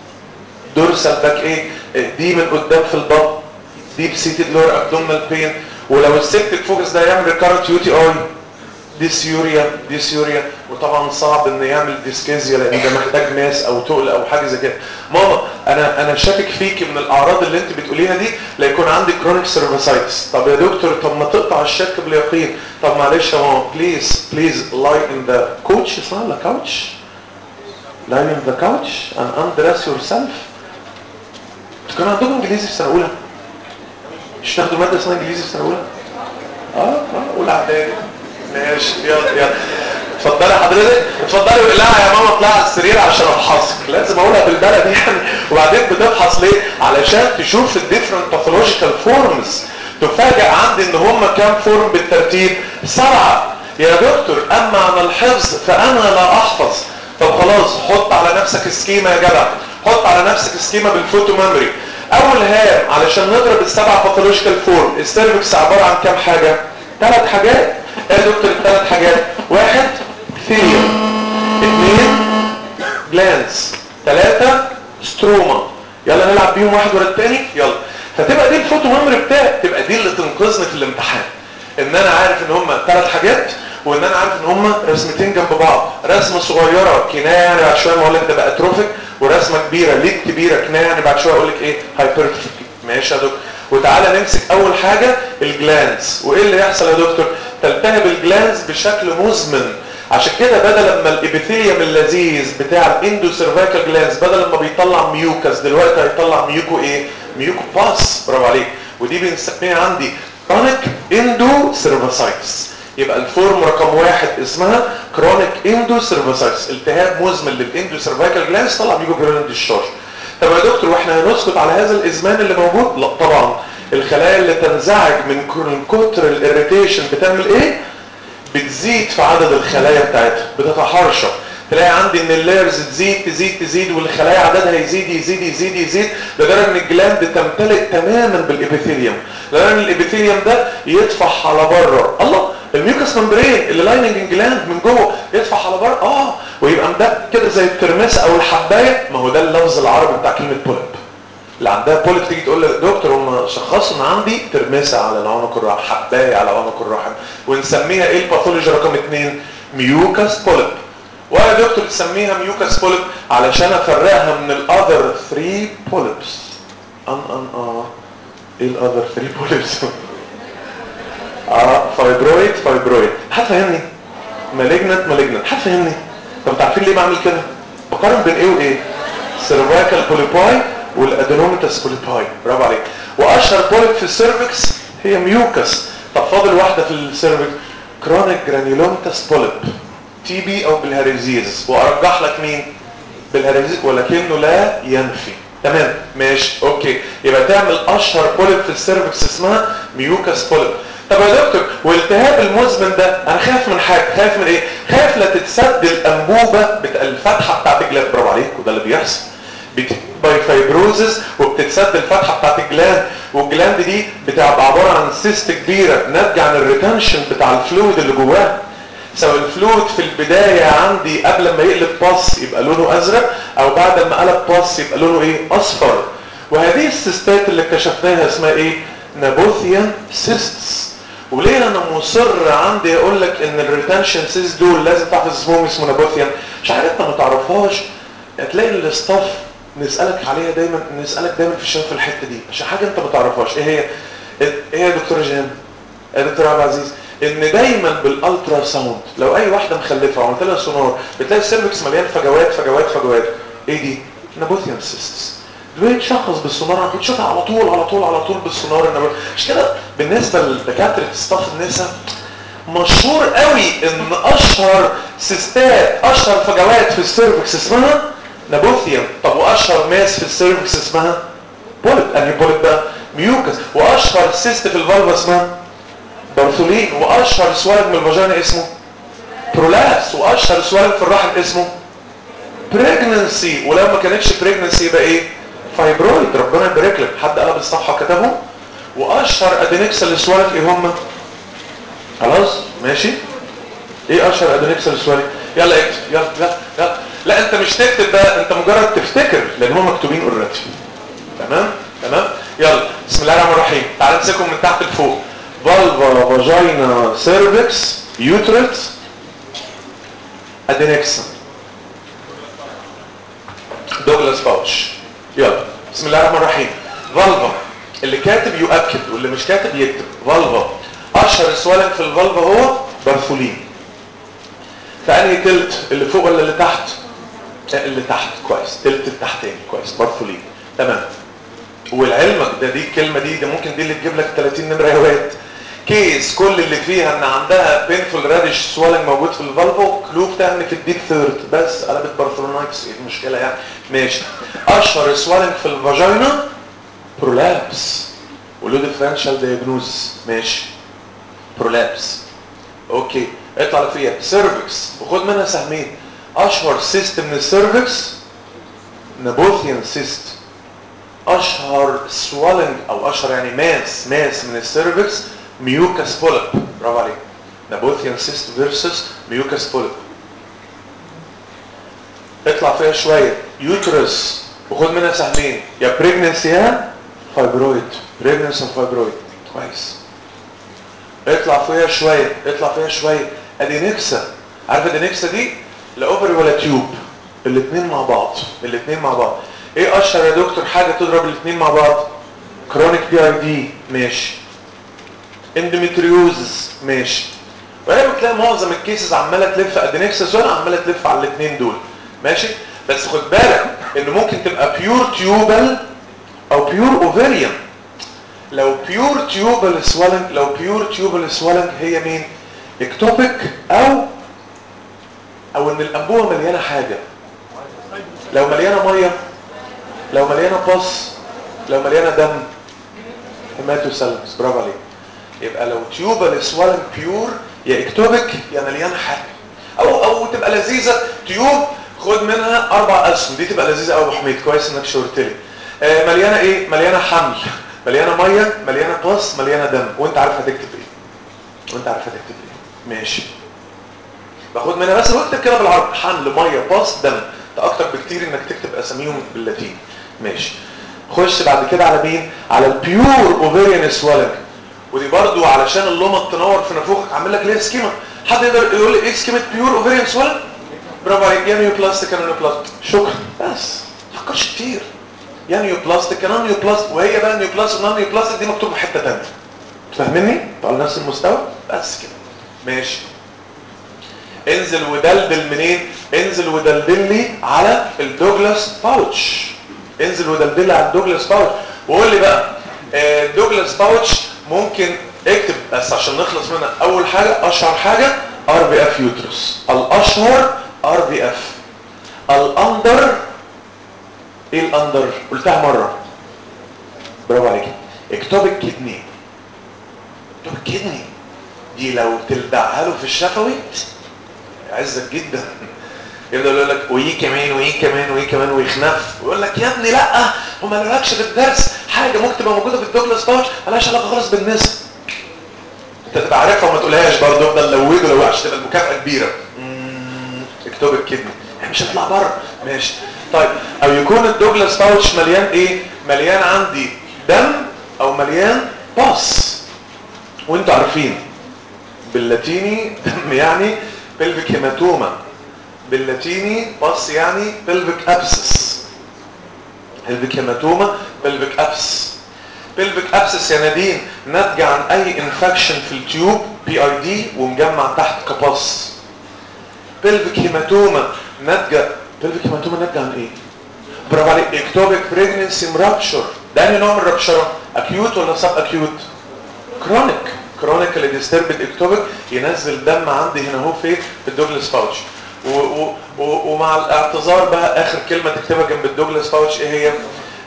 دورسال باك ايه دي من قدام في البطن دي بسيتد لور ابدومينال بين ولو السبتك فوكس ده يعمل ريكارنت يو تي اي ديسيوريا ديسيوريا وطبعا صعب ان يعمل ديسكيزيا لان ده محتاج ناس او تقل او حاجه زي كده ماما انا انا شاكك فيكي من الاعراض اللي انت بتقوليها دي لا يكون عندك كرونيك سيرفاسايتس طب يا دكتور طب ما تقطع الشك باليقين طب معلش يا ماما بليز بليز لاي ان ذا كوتش اسمها لا كاوتش لاي ان ذا كاوتش and undress yourself كان عندكم انجليزي في سنه اولى مش تاخدوا ماده اسمها انجليزي في سنه اولى اه اه اولى اعدادي ماشي يلا يلا اتفضلي حضرتك اتفضلي واقلعها يا ماما اطلعي على السرير عشان افحصك لازم اقولها بالبلد يعني وبعدين بتفحص ليه علشان تشوف الديفرنت باثولوجيكال فورمز تفاجئ عندي ان هم كام فورم بالترتيب سبعه يا دكتور اما عن الحفظ فانا لا احفظ طب خلاص حط على نفسك سكيما يا جدع حط على نفسك سكيما بالفوتو ميموري اول هام علشان نضرب السبع باثولوجيكال فورم السيرفكس عباره عن كام حاجه ثلاث حاجات ايه يا دكتور الثلاث حاجات واحد ثيريوم اثنين جلانس ثلاثة ستروما يلا نلعب بيهم واحد ورا الثاني يلا فتبقى دي الفوتو ميموري بتاعي تبقى دي اللي تنقذني في الامتحان ان انا عارف ان هم ثلاث حاجات وان انا عارف ان هم رسمتين جنب بعض رسمه صغيره كنايه يعني بعد شويه ما اقول لك ده بقى اتروفيك ورسمه كبيره ليه كبيره كنايه يعني بعد شويه اقول لك ايه هايبرتروفيك ماشي يا دكتور وتعالى نمسك اول حاجه الجلانس وايه اللي يحصل يا دكتور تلتهب الجلانس بشكل مزمن عشان كده بدل ما الابيثيليوم اللذيذ بتاع الاندو سيرفايكال جلانس بدل ما بيطلع ميوكس دلوقتي هيطلع ميوكو ايه ميوكو باس برافو عليك ودي بنسميها عندي كرونيك اندو سيرفاسايتس يبقى الفورم رقم واحد اسمها كرونيك اندو سيرفاسايتس التهاب مزمن للاندو سيرفايكال جلانس طلع ميوكو بيرولنت الشارج طب يا دكتور واحنا هنسكت على هذا الازمان اللي موجود لا طبعا الخلايا اللي تنزعج من كتر الاريتيشن بتعمل ايه بتزيد في عدد الخلايا بتاعتها بتتحرشق تلاقي عندي ان اللايرز تزيد تزيد تزيد والخلايا عددها يزيد يزيد يزيد يزيد لدرجه ان الجلاند تمتلئ تماما بالابيثيليوم لدرجه ان الابيثيليوم ده يطفح على بره الله الميوكس ممبرين اللي لايننج جلاند من جوه يطفح على بره اه ويبقى مدق كده زي الترمس او الحبايه ما هو ده اللفظ العربي بتاع كلمه بولب اللي عندها بولب تيجي تقول لك دكتور هم شخصوا ان عندي ترمسه على العنق الرحم حبايه على عنق الرحم ونسميها ايه الباثولوجي رقم اثنين ميوكس بولب ويا دكتور تسميها ميوكس بولب علشان افرقها من الاذر 3 بولبس ان ان اه ايه الاذر 3 بولبس اه فايبرويد فايبرويد حد فاهمني مالجنت مالجنت حد فاهمني طب انتوا عارفين ليه بعمل كده بقارن بين ايه وايه سيرفايكال بوليباي والادينوميتاس بوليباي برافو عليك واشهر بوليب في السيرفكس هي ميوكس طب فاضل واحده في السيرفكس كرونيك جرانيولومتاس بوليب تي بي او بالهاريزيز وارجح لك مين بالهاريزيز ولكنه لا ينفي تمام ماشي اوكي يبقى تعمل اشهر بوليب في السيرفكس اسمها ميوكس بوليب طب يا دكتور والالتهاب المزمن ده انا خايف من حاجه خايف من ايه خايف لا تتسد الانبوبه بتاع الفتحه بتاعت الجلاند برافو عليك وده اللي بيحصل باي فايبروزس وبتتسد الفتحه بتاعت الجلاند والجلاند دي بتبقى عباره عن سيست كبيره ناتجه عن الريتنشن بتاع الفلويد اللي جواها سواء الفلويد في البداية عندي قبل ما يقلب باص يبقى لونه ازرق او بعد ما قلب باص يبقى لونه ايه اصفر وهذه السيستات اللي اكتشفناها اسمها ايه نابوثيان سيستس وليه انا مصر عندي اقول لك ان الريتنشن سيست دول لازم تعرف اسمهم اسمه نابوثيان مش عارف انت ما تعرفهاش هتلاقي الاستاف نسالك عليها دايما نسالك دايما في الشباب في الحته دي عشان حاجه انت ما تعرفهاش ايه هي ايه هي يا دكتور جيهان يا دكتور عبد العزيز ان دايما بالالترا ساوند لو اي واحده مخلفه وعملت لها سونار بتلاقي السيرفكس مليان فجوات فجوات فجوات ايه دي نابوثيان سيستس دلوقتي تشخص بالسونار بتشوفها على طول على طول على طول بالسونار النبو... مش كده بالنسبه لدكاتره ستاف النساء مشهور قوي ان اشهر سيستات اشهر فجوات في السيرفكس اسمها نابوثيان طب واشهر ماس في السيرفكس اسمها بوليب انهي بوليب بقى ميوكس واشهر سيست في الفالفا اسمها بارثولين واشهر سوالف من الفاجينا اسمه برولابس واشهر سوالف في الرحم اسمه بريجننسي ولو ما كانتش بريجننسي يبقى ايه فايبرويد ربنا يبارك لك حد قلب الصفحه كتبهم واشهر ادينكسل سوالف ايه هم خلاص ماشي ايه اشهر ادينكسل سوالف يلا اكتب يلا يلا يلا لا انت مش تكتب بقى انت مجرد تفتكر لان هم مكتوبين اوريدي تمام تمام يلا بسم الله الرحمن الرحيم تعال نمسكهم من تحت لفوق فالفا فاجينا سيرفكس يوتريت ادينكسن دوجلاس باوتش يلا بسم الله الرحمن الرحيم فالفا اللي كاتب يؤكد واللي مش كاتب يكتب فالفا اشهر سوالف في الفالفا هو بارثولين فانهي تلت اللي فوق ولا اللي تحت اللي تحت كويس تلت التحتاني كويس بارثولين تمام ولعلمك ده دي الكلمه دي ده ممكن دي اللي تجيب لك 30 نمره يا واد كيس كل اللي فيها ان عندها بينفول رادش سوالنج موجود في الفالفو كلوب تهني في الديب ثيرد بس قلبت بارثولونايتس ايه المشكله يعني ماشي اشهر سوالنج في الفاجينا برولابس ولو ديفرنشال دايجنوز ماشي برولابس اوكي اطلع لك فيها سيرفكس وخد منها سهمين اشهر سيست من السيرفكس نابوثيان سيست اشهر سوالنج او اشهر يعني ماس ماس من السيرفكس ميوكاس بولب برافو عليك نابوثيان سيست فيرسس ميوكاس بولب اطلع فيها شويه يوترس وخد منها سهمين يا بريجننسي يا فايبرويد بريجننسي وفايبرويد كويس اطلع فيها شويه اطلع فيها شويه ادينكسا عارف ادينكسا دي لا اوفري ولا تيوب الاثنين مع بعض الاثنين مع بعض ايه اشهر يا دكتور حاجه تضرب الاثنين مع بعض كرونيك بي اي دي ماشي اندوميتريوزس ماشي وهي بتلاقي معظم الكيسز عماله تلف ادينكسس ولا عماله تلف على الاثنين دول ماشي بس خد بالك ان ممكن تبقى بيور تيوبل او بيور اوفيريان لو بيور تيوبل سوالنج لو بيور تيوبل سوالنج هي مين اكتوبيك او او ان الانبوبه مليانه حاجه لو مليانه ميه لو مليانه باص لو مليانه دم هيماتوسالمس برافو عليك يبقى لو تيوبال سوالن بيور يا اكتوبيك يا مليانه حاجه او او تبقى لذيذه تيوب خد منها اربع اسهم دي تبقى لذيذه قوي يا ابو حميد كويس انك شاورت لي آه مليانه ايه مليانه حمل مليانه ميه مليانه باص مليانه دم وانت عارف هتكتب ايه وانت عارف هتكتب ايه ماشي باخد منها بس بكتب كده بالعربي حمل ميه باص دم ده اكتر بكتير انك تكتب اساميهم باللاتيني ماشي خش بعد كده على مين على البيور اوفيريان سوالنج ودي برضو علشان اللومه تنور في نافوخك عامل لك ليه سكيما حد يقدر يقول لي ايه سكيما بيور اوفيريان سوالنج برافو عليك يا نيوبلاستيك يا نيوبلاستيك شكرا بس ما تفكرش كتير يا نيوبلاستيك يا نون نيوبلاستيك وهي بقى نيوبلاستيك ونون نيوبلاستيك دي مكتوبه في حته ثانيه فاهمني على نفس المستوى بس كده ماشي انزل ودلدل منين انزل ودلدل لي على الدوجلاس باوتش انزل ودلدل لي على الدوجلاس باوتش وقول لي بقى آه، الدوجلاس باوتش ممكن اكتب بس عشان نخلص منها اول حاجه اشهر حاجه ار بي اف يوترس الاشهر ار بي اف الاندر ايه الاندر قلتها مره برافو عليك اكتوبك كدني اكتوبك كدني دي لو تلدعها له في الشفوي يعزك جدا يفضل يقول لك ويه كمان ويه كمان ويه كمان ويخنف ويقول لك يا ابني لا هو ما قالولكش في الدرس حاجه ممكن تبقى موجوده في الدوجلاس باوتش مالهاش علاقه خالص بالنسب انت تبقى عارفها وما تقولهاش برضه افضل لوده لو عشان تبقى المكافاه كبيره مم، اكتب الكدني يعني مش هطلع بره ماشي طيب او يكون الدوجلاس باوتش مليان ايه مليان عندي دم او مليان باص وانتوا عارفين باللاتيني دم يعني بلفيك هيماتوما باللاتيني باص يعني بلفيك ابسس بلفيك هيماتوما بلفيك ابس بلفيك ابسس يا نادين ناتجه عن اي انفكشن في التيوب بي اي دي ومجمع تحت كباص بلفيك هيماتوما ناتجه بلفيك هيماتوما ناتجه عن ايه برافو عليك اكتوبيك بريجنسي مرابشر ده انهي نوع من الرابشره اكيوت ولا سب اكيوت كرونيك كرونيك اللي ديستربد اكتوبيك ينزل دم عندي هنا اهو في في الدوجلاس باوتش و و و ومع الاعتذار بقى اخر كلمه تكتبها جنب الدوجلاس باوتش ايه هي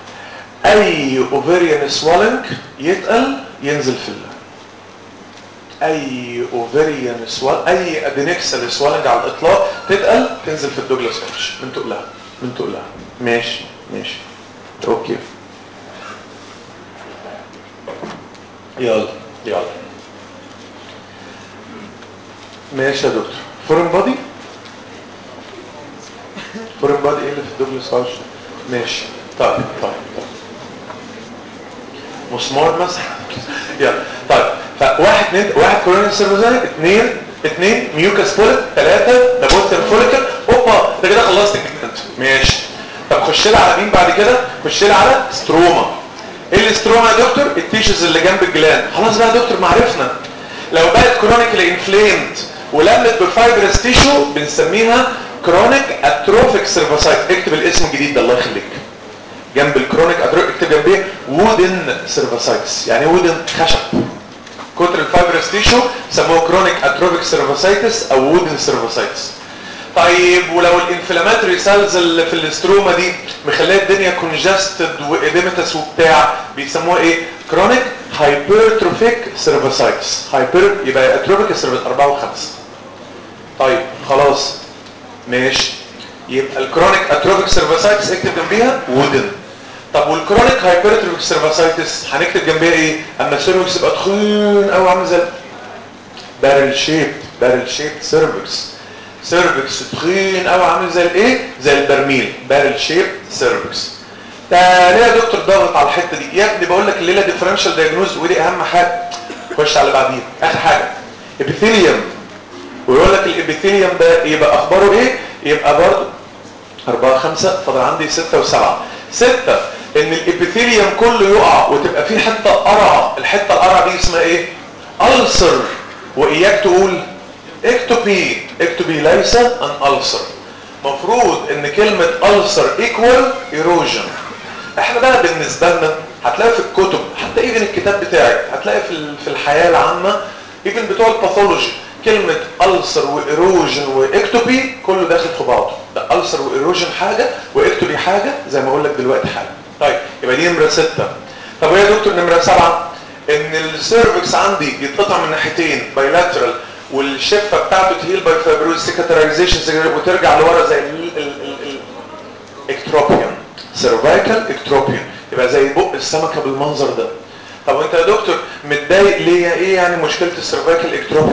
اي اوفيريان سوالنج يتقل ينزل في الله اي اوفيريان سوال اي ادينكسال سوالنج على الاطلاق تتقل تنزل في الدوجلاس باوتش من تقلها من تقلها ماشي ماشي اوكي يلا يلا ماشي يا دكتور فورن بادي فورن بادي ايه اللي في الدوجلاس باوتش ماشي طيب طيب طيب مسمار مثلا يلا طيب فواحد اتنين واحد كوروني سيرفوزاي اتنين اتنين ميوكاس بوليت ثلاثة نابوتيان فوليكل اوبا انت كده خلصت الجديد ماشي طب خش لي على مين بعد كده خش لي على ستروما ايه الاستروما يا دكتور التيشز اللي جنب الجلاند خلاص بقى يا دكتور معرفنا لو بقت كرونيكلي انفليمد ولمت بفايبرس تيشو بنسميها كرونيك اتروفيك سيرفوسايت اكتب الاسم الجديد ده الله يخليك جنب الكرونيك اتروفيك اكتب جنبيه وودن سيرفوسايتس يعني وودن خشب كتر الفايبرس تيشو سموه كرونيك اتروفيك سيرفوسايتس او وودن سيرفوسايتس طيب ولو الانفلاماتوري سيلز اللي في الاستروما دي مخليه الدنيا كونجستد واديمتس وبتاع بيسموها ايه كرونيك هايبرتروفيك سيرفوسايتس هايبر يبقى اتروفيك سيرفوس 4 و5 طيب خلاص ماشي يبقى الكرونيك اتروفيك سيرفوسايتس اكتب جنبيها وودن طب والكرونيك هايبرتروفيك سيرفوسايتس هنكتب جنبيها ايه اما السيرفكس يبقى تخين قوي عامل زي بارل شيب بارل شيب سيرفكس سيرفكس تخين قوي عامل زي الايه زي البرميل بارل شيب سيرفكس ده ليه يا دكتور ضاغط على الحته دي يا ابني بقول لك الليله ديفرنشال دايجنوز ودي اهم حاجه خش على اللي بعديها اخر حاجه ابيثيليوم ويقول لك الابيثيليوم ده يبقى اخباره ايه يبقى برضه أربعة خمسة فاضل عندي ستة وسبعة ستة ان الابيثيليوم كله يقع وتبقى فيه حتة قرع الحتة القرع دي اسمها ايه ألسر وإياك تقول اكتوبي اكتوبي ليس ان ألسر مفروض ان كلمة ألسر ايكوال ايروجن احنا بقى بالنسبة لنا هتلاقي في الكتب حتى ايفن الكتاب بتاعي هتلاقي في ال- في الحياة العامة ايفن بتوع الباثولوجي كلمة ألسر وإيروجن وإكتوبي كله داخل في بعضه ده ألسر وإيروجن حاجة وإكتوبي حاجة زي ما أقول لك دلوقتي حاجة طيب يبقى دي نمرة ستة طب وإيه يا دكتور نمرة سبعة إن السيرفكس عندي يتقطع من ناحيتين بايلاترال والشفة بتاعته تهيل باي فايبروز سيكاترايزيشن وترجع لورا زي ال ال ال ال اكتروبيون سيرفايكال اكتروبيون يبقى زي بق السمكة بالمنظر ده طب وانت يا دكتور متضايق ليه ايه يعني مشكلة السيرفايكال اكتروبيون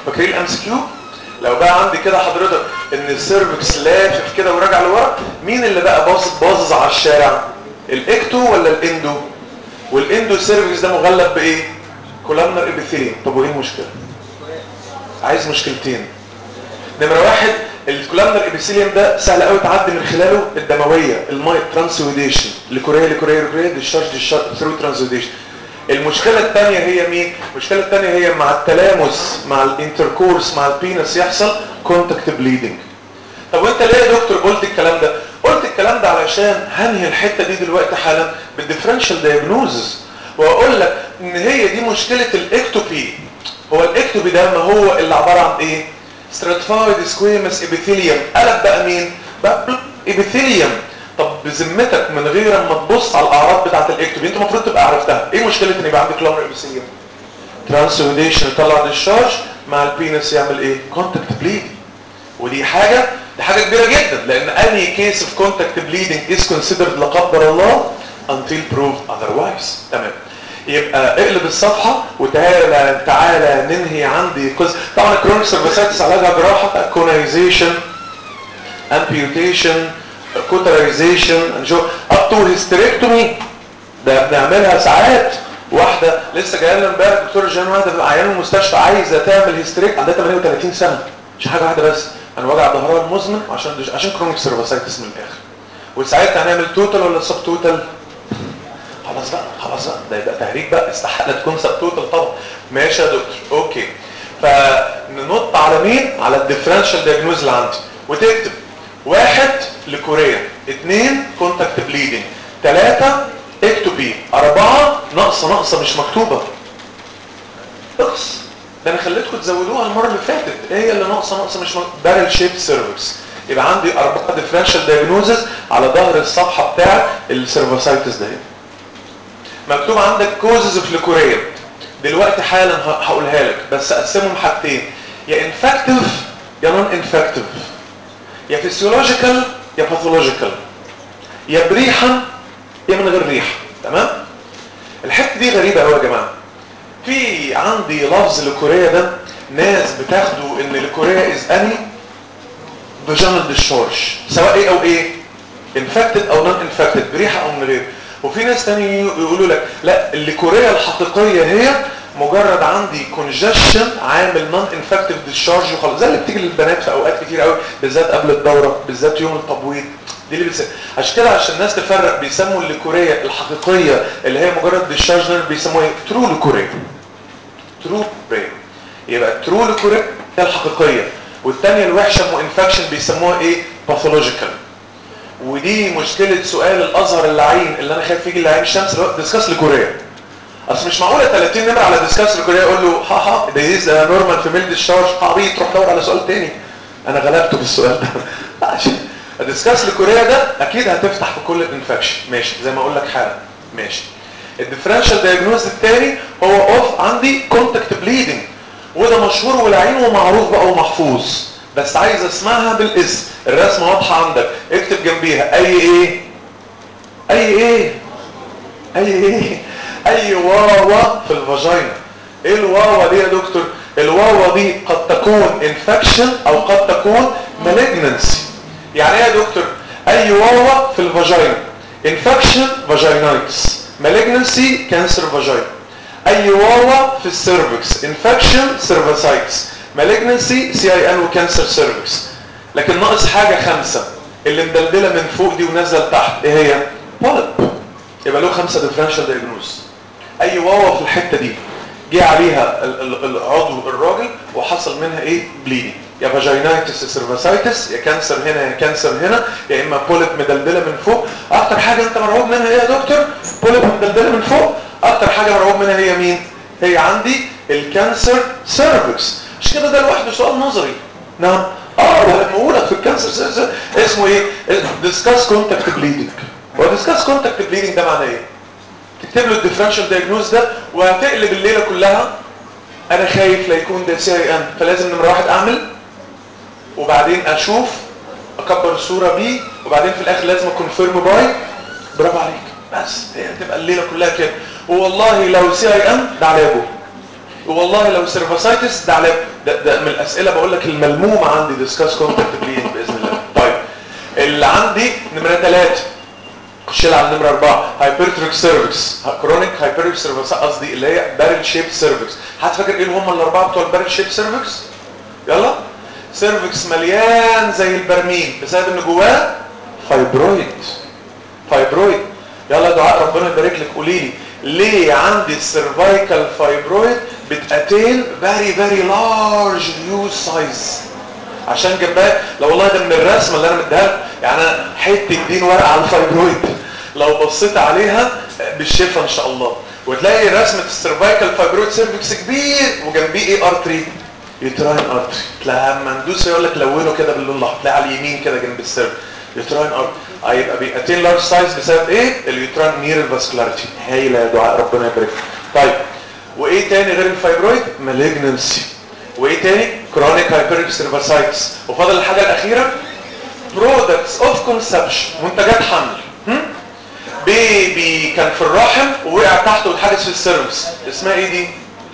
فاكرين الام سي كيو لو بقى عندي كده حضرتك ان السيرفكس لافف كده وراجع لورا مين اللي بقى باصص باصص على الشارع الاكتو ولا الاندو والاندو سيرفكس ده مغلف بايه كولامنر ابيثيليوم طب وايه المشكله عايز مشكلتين نمره واحد الكولامنر ابيثيليوم ده سهل قوي تعدي من خلاله الدمويه الماي ترانسوديشن لكوريا لكوريا لكوريا ديشارج ديشارج ثرو ترانسوديشن المشكله الثانيه هي مين المشكله الثانيه هي مع التلامس مع الانتركورس مع البينس يحصل كونتاكت بليدنج طب وانت ليه يا دكتور قلت الكلام ده قلت الكلام ده علشان هنهي الحته دي دلوقتي حالا بالديفرنشال دايجنوزز واقول لك ان هي دي مشكله الاكتوبي هو الاكتوبي ده ما هو اللي عباره عن ايه stratified squamous epithelium قلب بقى مين بقى epithelium طب بذمتك من غير ما تبص على الاعراض بتاعه الاكتوبي انت المفروض تبقى عرفتها ايه مشكله ان يبقى عندك لامر ابيثيليوم ترانسوديشن يطلع ديشارج مع البينس يعمل ايه كونتاكت بليد ودي حاجه دي حاجه كبيره جدا لان اني كيس اوف كونتاكت بليدنج از كونسيدرد لا قدر الله until proved otherwise تمام يبقى اقلب الصفحة وتعالى تعالى ننهي عندي قصة طبعا الكرونيك سيرفيسايتس علاجها جراحة كونايزيشن امبيوتيشن كوترايزيشن نشوف اب تو هيستريكتومي ده بنعملها ساعات واحدة لسه جايه لنا امبارح دكتور جان واحدة عيان المستشفى عايزة تعمل هيستريك عندها 38 سنة مش حاجة واحدة بس انا وجع ظهرها المزمن عشان عشان كرونيك سيرفيسايتس من الاخر وساعتها هنعمل توتال ولا سب توتال خلاص بقى خلاص بقى ده يبقى تهريج بقى استحاله تكون سب توتال طبعا ماشي يا دكتور اوكي فننط على مين على الديفرنشال دايجنوز اللي عندي وتكتب واحد لكوريا اثنين كونتاكت بليدنج ثلاثة اكتوبي أربعة ناقصة ناقصة مش مكتوبة نقص ده انا خليتكم تزودوها المرة اللي فاتت ايه هي اللي ناقصة ناقصة مش مكتوبة بارل شيب سيرفكس يبقى عندي أربعة ديفرنشال دايجنوزز على ظهر الصفحة بتاع السيرفوسايتس ده مكتوب عندك كوزز اوف ليكوريا دلوقتي حالا هقولها لك بس اقسمهم حاجتين يا انفكتيف يا نون انفكتيف يا فيسيولوجيكال يا باثولوجيكال يا بريحا يا من غير ريحه تمام الحته دي غريبه قوي يا جماعه في عندي لفظ لكوريا ده ناس بتاخده ان لكوريا از اني فيجنال ديشارج سواء ايه او ايه انفكتد او نون انفكتد بريحه او من غير وفي ناس تاني يقولوا لك لا الليكوريا الحقيقيه هي مجرد عندي كونجشن عامل نون انفكتيف ديشارج وخلاص زي اللي بتيجي للبنات في اوقات كتير قوي بالذات قبل الدوره بالذات يوم التبويض دي اللي بتسمى عشان كده عشان الناس تفرق بيسموا الليكوريا الحقيقيه اللي هي مجرد ديشارج بيسموها ايه ترو ليكوريا ترو برين يبقى ترو ليكوريا هي الحقيقيه والثانيه الوحشه مو انفكشن بيسموها ايه باثولوجيكال ودي مشكلة سؤال الازهر اللعين اللي انا خايف يجي اللعين الشمس اللي هو ديسكاس لكوريا اصل مش معقولة 30 نمرة على ديسكاس لكوريا يقول له ها ها ده از نورمال في ميل ديشارج عبيط روح دور على سؤال تاني انا غلبته في السؤال ده عشان الديسكاس لكوريا ده اكيد هتفتح في كل الانفكشن ماشي زي ما اقول لك حالا ماشي الديفرنشال دايجنوز الثاني هو اوف عندي كونتاكت بليدنج وده مشهور والعين ومعروف بقى ومحفوظ بس عايز اسمعها بالاسم الرسمه واضحه عندك اكتب جنبيها اي ايه اي ايه اي ايه اي واوا في الفاجينا ايه الواوا دي يا دكتور الواوا دي قد تكون انفكشن او قد تكون مالجنسي يعني ايه يا دكتور اي واوا في الفاجينا انفكشن فاجينايتس مالجنسي كانسر فاجينا اي واوا في السيرفكس انفكشن سيرفيسايتس مالجنسي سي اي ان وكانسر سيرفكس لكن ناقص حاجة خمسة اللي مدلدلة من فوق دي ونزل تحت ايه هي بولب يبقى له خمسة ديفرنشال دايجنوز اي واوا في الحتة دي جه عليها العضو الراجل وحصل منها ايه بليدنج يا فاجينايتس سيرفاسايتس يا كانسر هنا يا كانسر هنا يا اما بولب مدلدله من فوق اكتر حاجه انت مرعوب منها ايه يا دكتور بولب مدلدله من فوق اكتر حاجه مرعوب منها هي مين هي عندي الكانسر سيرفكس مش كده ده لوحده سؤال نظري نعم اه وهنقولك في الكانسر سيرفكس اسمه ايه ديسكاس كونتاكت بليدنج هو ديسكاس كونتاكت بليدنج ده معناه ايه تكتب له الديفرنشال دايجنوز ده وهتقلب الليله كلها انا خايف لا يكون ده سي اي ان فلازم نمره واحد اعمل وبعدين اشوف اكبر الصوره بيه وبعدين في الاخر لازم اكونفيرم باي برافو عليك بس هي هتبقى الليله كلها كده والله لو سي اي ان ده علاجه والله لو سيرفاسايتس ده علاجه ده ده من الاسئله بقول لك الملمومه عندي ديسكاس كونتاكت بليدنج باذن الله طيب اللي عندي نمره ثلاثة خش لي على نمره أربعة هايبرتروك سيرفكس كرونيك هايبرتروك سيرفكس قصدي اللي هي بارل شيب سيرفكس حد فاكر ايه هم الاربعه بتوع البارل شيب سيرفكس يلا سيرفكس مليان زي البرميل بسبب ان جواه فايبرويد فايبرويد يلا دعاء ربنا يبارك لك قولي لي ليه عندي السيرفايكال فايبرويد بتاتين فيري فيري لارج هيوج سايز عشان جنبها لو والله ده من الرسمه اللي انا مديها يعني انا حته دين ورقه على الفايبرويد لو بصيت عليها بالشفا ان شاء الله وتلاقي رسمه السيرفايكال فايبرويد سيرفكس كبير وجنبيه ايه ارتري يوتراين ارتري تلاقي لما ندوس يقول لك لونه كده باللون الاحمر تلاقي على اليمين كده جنب السيرف يوتراين ارتري هيبقى بيأتين لارج سايز بسبب ايه اليوتراين نير الفاسكولاريتي هايله يا دعاء ربنا يبارك طيب وايه تاني غير الفايبرويد مالجنسي وايه تاني كرونيك هايبريك سيرفاسايتس وفضل الحاجه الاخيره برودكتس اوف كونسبشن منتجات حمل هم؟ بيبي كان في الرحم ووقع تحته واتحجز في السيرفكس اسمها ايه دي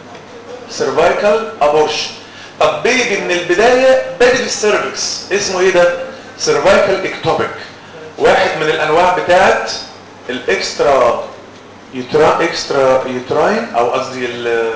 سيرفايكال ابورشن طب بيبي من البدايه بادئ في السيرفكس اسمه ايه ده سيرفايكال اكتوبيك واحد من الانواع بتاعت الاكسترا يوترا اكسترا يوتراين او قصدي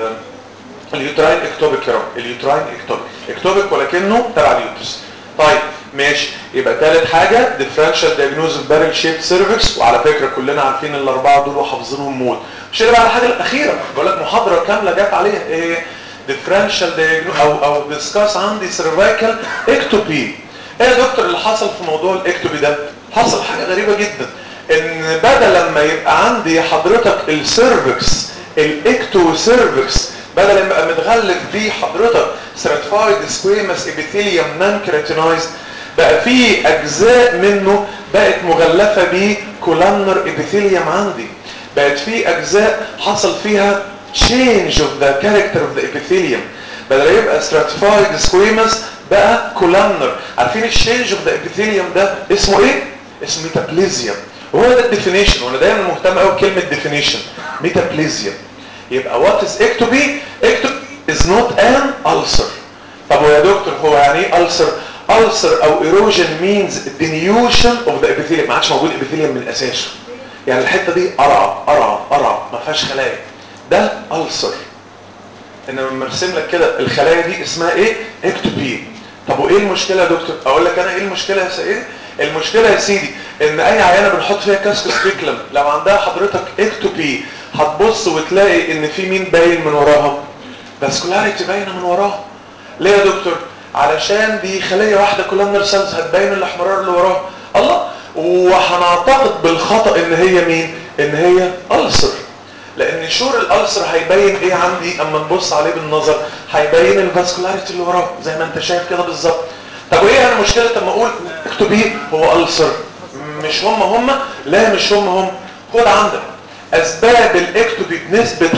اليوتراين اكتوبيك يا رب اليوتراين اكتوبيك اكتوبيك ولكنه تبع اليوترس طيب ماشي يبقى ثالث حاجه ديفرنشال دايجنوز اوف بارل شيب سيرفكس وعلى فكره كلنا عارفين الاربعه دول وحافظينهم موت مش اللي بقى الحاجه الاخيره بقول لك محاضره كامله جت عليها ايه ديفرنشال او او ديسكاس عندي سيرفايكال اكتوبي ايه يا دكتور اللي حصل في موضوع الاكتوبي ده حصل حاجه غريبه جدا ان بدل لما يبقى عندي حضرتك السيرفكس الاكتو سيرفكس بدل ما يبقى متغلف بيه حضرتك stratified squamous epithelium non keratinized بقى في اجزاء منه بقت مغلفه بيه columnar epithelium عندي بقت في اجزاء حصل فيها change of the character of the epithelium بدل يبقى stratified squamous بقى columnar عارفين الشينج اوف ذا epithelium ده اسمه ايه اسمه ميتابليزيا وهو ده الديفينيشن وانا دايما مهتم قوي بكلمه ديفينيشن ميتابليزيا يبقى وات از اكتوبي اكتوبي از نوت ان ulcer طب يا دكتور هو يعني ايه ulcer ulcer او erosion means diminution of the epithelium ما عادش موجود epithelium من اساسه يعني الحته دي قرعه قرعه قرعه ما فيهاش خلايا ده ulcer انما لما ارسم لك كده الخلايا دي اسمها ايه اكتوبي طب وايه المشكله يا دكتور اقول لك انا ايه المشكله يا سيدي المشكله يا سيدي ان اي عيانه بنحط فيها كاسكو سبيكلم لو عندها حضرتك اكتوبي هتبص وتلاقي ان في مين باين من وراها فاسكولاريتي باينه من وراها ليه يا دكتور علشان دي خليه واحده كولامنر سيلز هتبين الاحمرار اللي وراها الله وهنعتقد بالخطا ان هي مين ان هي ألسر لان شور الألسر هيبين ايه عندي اما نبص عليه بالنظر هيبين الفاسكولاريتي اللي وراه زي ما انت شايف كده بالظبط طب وايه انا مشكله لما اقول اكتب ايه هو ألسر مش هم هم لا مش هم هم خد عندك اسباب الاكتوبي بنسبه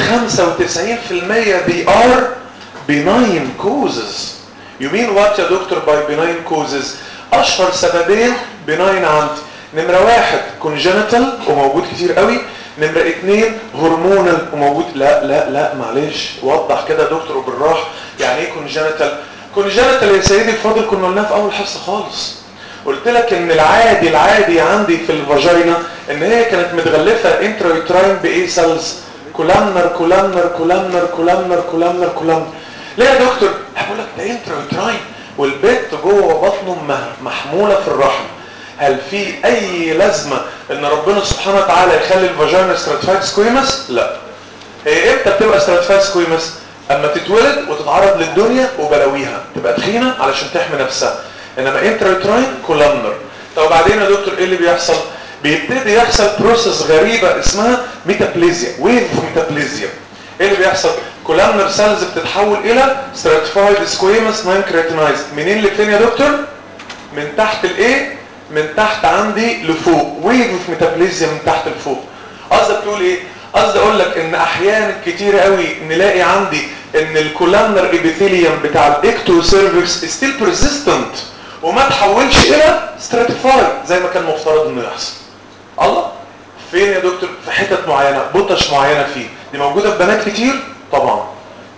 95% they are benign causes you mean what يا دكتور by benign causes اشهر سببين benign عندي نمرة واحد congenital وموجود كتير قوي نمرة اتنين هرمونال وموجود لا لا لا معلش وضح كده يا دكتور وبالراحة يعني ايه congenital congenital يا سيدي الفاضل كنا قلناها في اول حصة خالص قلت لك ان العادي العادي عندي في الفاجينا ان هي كانت متغلفة انترويتراين بايه سيلز كولامنر كولامنر كولامنر كولامنر كولامنر كولامنر ليه يا دكتور هقول لك ده انترويتراين والبنت جوه بطنه محمولة في الرحم هل في اي لازمة ان ربنا سبحانه وتعالى يخلي الفاجينا ستراتيفايد سكويمس لا هي امتى بتبقى ستراتيفايد سكويمس اما تتولد وتتعرض للدنيا وبلاويها تبقى تخينة علشان تحمي نفسها انما انتراتراين كولامنر طب وبعدين يا دكتور ايه اللي بيحصل بيبتدي يحصل بروسيس غريبة اسمها ميتابليزيا ويف ميتابليزيا ايه اللي بيحصل كولامنر سيلز بتتحول الى ستراتيفايد سكويمس نان كريتينايزد منين لفين يا دكتور من تحت الايه من تحت عندي لفوق ويف ميتابليزيا من تحت لفوق قصدك تقول ايه قصدي اقول لك ان احيانا كتير قوي نلاقي عندي ان الكولامنر ابيثيليوم بتاع الاكتو سيرفكس ستيل بريزيستنت وما تحولش الى ستراتيفايد زي ما كان مفترض انه يحصل الله فين يا دكتور في حتت معينه بطش معينه فيه دي موجوده في بنات كتير طبعا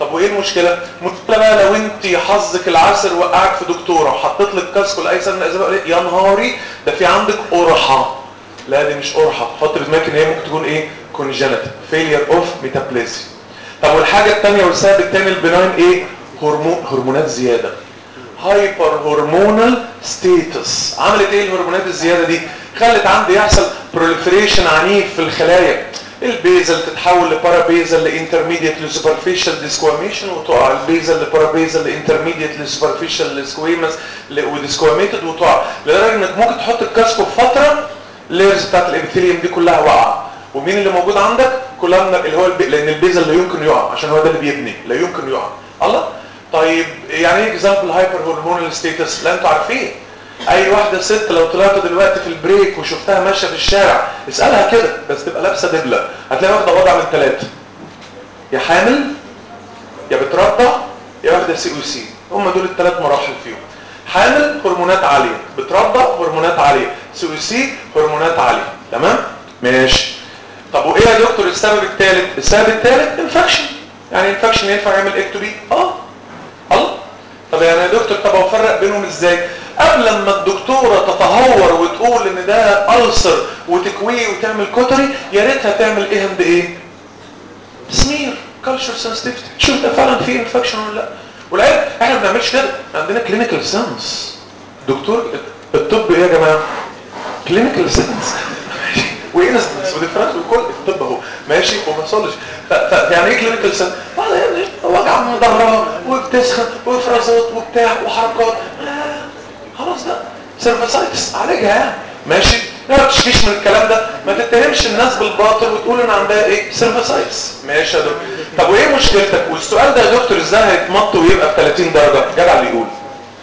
طب وايه المشكله المشكله بقى لو انت حظك العسر وقعك في دكتوره وحطيت لك كاسك لاي سنه من الاسباب يا نهاري ده في عندك قرحه لا دي مش قرحه حط في دماغك ان هي ممكن تكون ايه كونجنتال فيلير اوف ميتابلازي طب والحاجه الثانيه والسبب الثاني البناين ايه هرمون هرمونات زياده هايبر هرمونال ستيتس عملت ايه الهرمونات الزياده دي خلت عندي يحصل بروليفريشن عنيف في الخلايا البيزل تتحول لبارابيزل لانترميديت لسوبرفيشال ديسكواميشن وتقع البيزل لبارابيزل لانترميديت لسوبرفيشال لسكويمس وديسكواميتد وتقع لدرجه انك ممكن تحط الكاسكو في فتره الليرز بتاعت الابيثيليوم دي كلها واقعه ومين اللي موجود عندك كلها من اللي هو البي... لان البيزل لا يمكن يقع عشان هو ده اللي بيبني لا يمكن يقع الله طيب يعني ايه اكزامبل هايبر هرمونال ستيتس لا انتوا عارفين اي واحده ست لو طلعت دلوقتي في البريك وشفتها ماشيه في الشارع اسالها كده بس تبقى لابسه دبله هتلاقي واخده وضع من ثلاثه يا حامل يا بترضع يا واخده سي او سي هم دول الثلاث مراحل فيهم حامل هرمونات عاليه بترضع هرمونات عاليه سي او سي هرمونات عاليه تمام ماشي طب وايه يا دكتور السبب الثالث السبب الثالث انفكشن يعني انفكشن ينفع يعمل اكتوبي اه الله طب يعني يا دكتور طب افرق بينهم ازاي قبل ما الدكتوره تتهور وتقول ان ده ألسر وتكويه وتعمل كوتري يا ريتها تعمل ايه عند ايه سمير كالتشر سنسيتيفيتي شوف ده فعلا فيه انفكشن ولا لا والعيب احنا ما بنعملش كده عندنا كلينيكال سنس دكتور الطب ايه يا جماعه كلينيكال سنس وانستنس وديفرنس وكل الطب اهو ماشي وما وصلش يعني ايه كلينيكال سنس والله يا ابني وجع من ظهرها وبتسخن وافرازات وبتاع وحركات خلاص ده سيرفيسايتس عالجها يعني ماشي لا تشكيش من الكلام ده ما تتهمش الناس بالباطل وتقول ان عندها ايه سيرفيسايتس ماشي يا دكتور طب وايه مشكلتك والسؤال ده يا دكتور ازاي هيتمط ويبقى ب 30 درجه جدع اللي يقول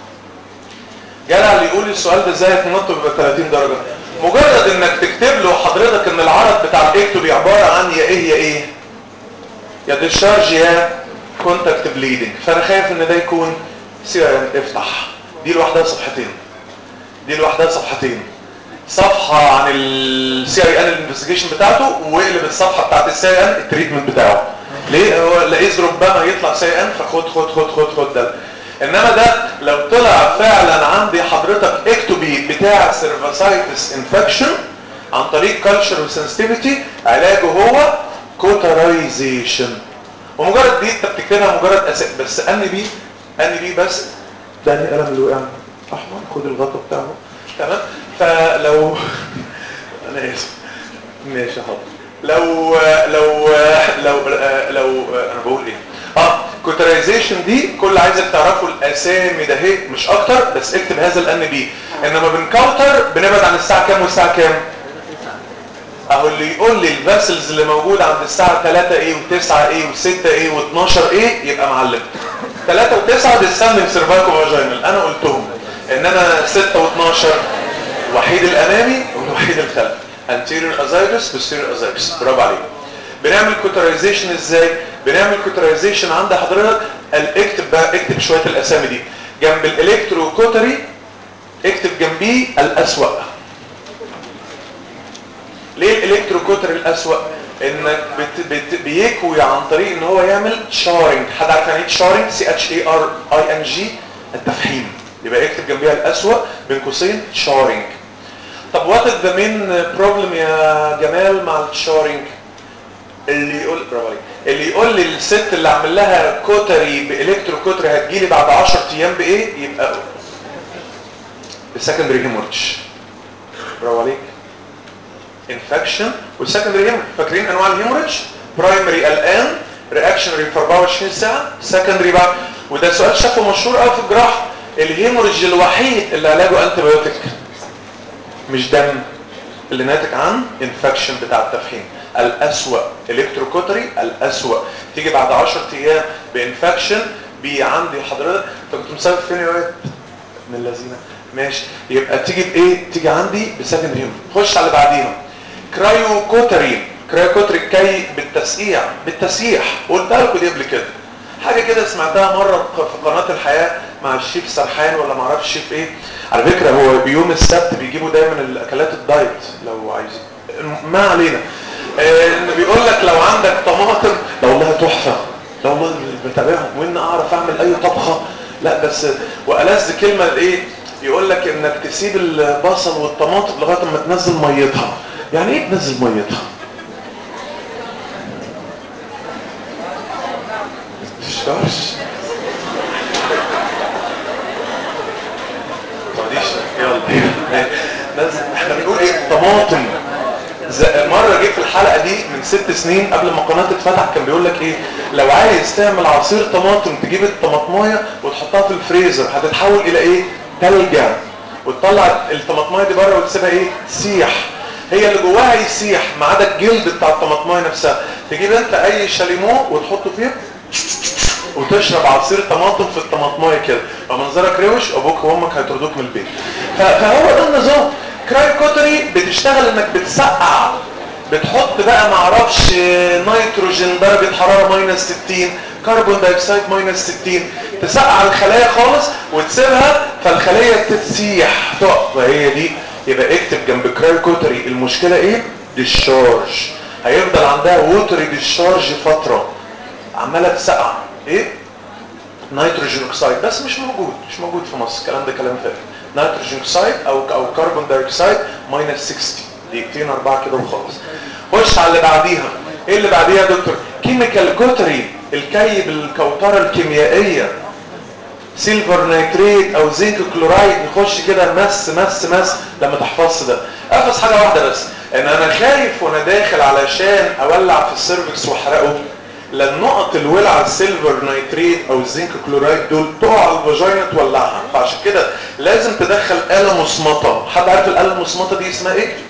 جدع اللي يقول السؤال ده ازاي هيتمط ويبقى 30 درجه مجرد انك تكتب له حضرتك ان العرض بتاع الاكتوبي عباره عن يا ايه يا ايه يا ديشارج يا كونتاكت بليدنج فانا خايف ان ده يكون سي افتح دي لوحدها صفحتين دي لوحدها صفحتين صفحة عن السي اي ان الانفستيجيشن بتاعته واقلب الصفحة بتاعت السي اي ان التريتمنت بتاعه ليه هو لقيت ربما يطلع سي ان فخد خد خد خد خد ده انما ده لو طلع فعلا عندي حضرتك اكتوبي بتاع سيرفاسايتس انفكشن عن طريق كالتشر وسنسيتيفيتي علاجه هو كوترايزيشن ومجرد دي انت بتكتبها مجرد أسئلة بس اني بي اني بي بس ده اني قلم اللي وقع احمر خد الغطا بتاعه تمام فلو انا اسف ماشي حاضر لو لو لو لو انا بقول ايه اه كوترايزيشن دي كل عايزك تعرفوا الاسامي ده هي مش اكتر بس اكتب هذا الان بي انما بنكاوتر بنبعد عن الساعه كام والساعه كام اهو اللي يقول لي الفاسلز اللي موجود عند الساعه 3 ايه و9 ايه و6 ايه و12 ايه يبقى معلم 3 و9 بيستخدم سيرفايكو فاجينال انا قلتهم انما 6 و12 الوحيد الامامي والوحيد الخلفي anterior azygos posterior azygos برافو عليك بنعمل كوترايزيشن ازاي بنعمل كوترايزيشن عند حضرتك اكتب بقى اكتب شويه الاسامي دي جنب الالكترو كوتري اكتب جنبيه الاسوأ ليه الالكترو كوتري الاسوأ انك بت بت بيكوي عن طريق ان هو يعمل شارنج حد عارف يعني ايه شارنج سي اتش اي ار اي ان جي التفحيم يبقى اكتب جنبيها الاسوأ بين قوسين شارنج طب وات از ذا مين بروبلم يا جمال مع الشارنج اللي يقول برافو عليك اللي يقول لي الست اللي عامل لها كوتري بالكترو كوتري هتجيلي بعد 10 ايام بايه يبقى السكندري هيموريدج برافو عليك انفكشن والسكندري هيموريدج فاكرين انواع الهيموريدج برايمري الان رياكشنري في 24 ساعه سكندري بعد وده سؤال شافه مشهور قوي في الجراحه الهيموريدج الوحيد اللي علاجه انتي بايوتيك مش دم اللي ناتج عن انفكشن بتاع التفحيم الأسوأ الكتروكوتري الأسوأ تيجي بعد 10 ايام بانفكشن بي عندي حضرتك انت كنت مسافر فين يا واد من اللذينه ماشي يبقى تيجي بايه تيجي عندي بسكندري هيم خش على اللي بعديهم كرايوكوتري كرايوكوتري كي بالتسقيع بالتسييح قلتها لكم دي قبل كده حاجه كده سمعتها مره في قناه الحياه مع الشيف سرحان ولا ما اعرفش الشيف ايه على فكره هو بيوم السبت بيجيبوا دايما الاكلات الدايت لو عايزين ما علينا آه بيقول لك لو عندك طماطم لو والله تحفه لو والله بتابعهم وان اعرف اعمل اي طبخه لا بس والذ كلمه ايه يقول لك انك تسيب البصل والطماطم لغايه ما تنزل ميتها يعني ايه تنزل ميتها تشكرش تقعديش يلا لازم احنا بنقول ايه طماطم مرة جه في الحلقة دي من ست سنين قبل ما القناة تتفتح كان بيقول لك ايه لو عايز تعمل عصير طماطم تجيب الطماطمايه وتحطها في الفريزر هتتحول الى ايه تلجة وتطلع الطماطمايه دي بره وتسيبها ايه تسيح هي اللي جواها يسيح ما عدا الجلد بتاع الطماطمايه نفسها تجيب انت اي شاليمو وتحطه فيها وتشرب عصير طماطم في الطماطمايه كده فمنظرك روش ابوك وامك هيطردوك من البيت فهو ده النظام كراي كوتري بتشتغل انك بتسقع بتحط بقى معرفش نيتروجين درجة حرارة ماينس 60 كربون دايوكسيد ماينس 60 تسقع الخلايا خالص وتسيبها فالخلية تتسيح تقف وهي دي يبقى اكتب جنب كراي كوتري المشكلة ايه؟ ديشارج هيفضل عندها ووتري ديشارج فترة عمالة تسقع ايه؟ نيتروجين اوكسيد بس مش موجود مش موجود في مصر الكلام ده كلام فارغ نيتروجين اوكسيد او او كربون دايوكسيد ماينس 60 دقيقتين اربعه كده وخلاص خش على اللي بعديها ايه اللي بعديها يا دكتور كيميكال كوتري الكيب الكوتره الكيميائيه سيلفر نيتريت او زنك كلورايد نخش كده مس مس مس لما تحفظش ده احفظ حاجه واحده بس ان انا خايف وانا داخل علشان اولع في السيرفكس واحرقه لان نقط الولع السيلفر نيتريت او الزنك كلورايد دول تقع على الفاجينا تولعها فعشان كده لازم تدخل آلة مصمطة حد عارف الآلة المصمطة دي اسمها ايه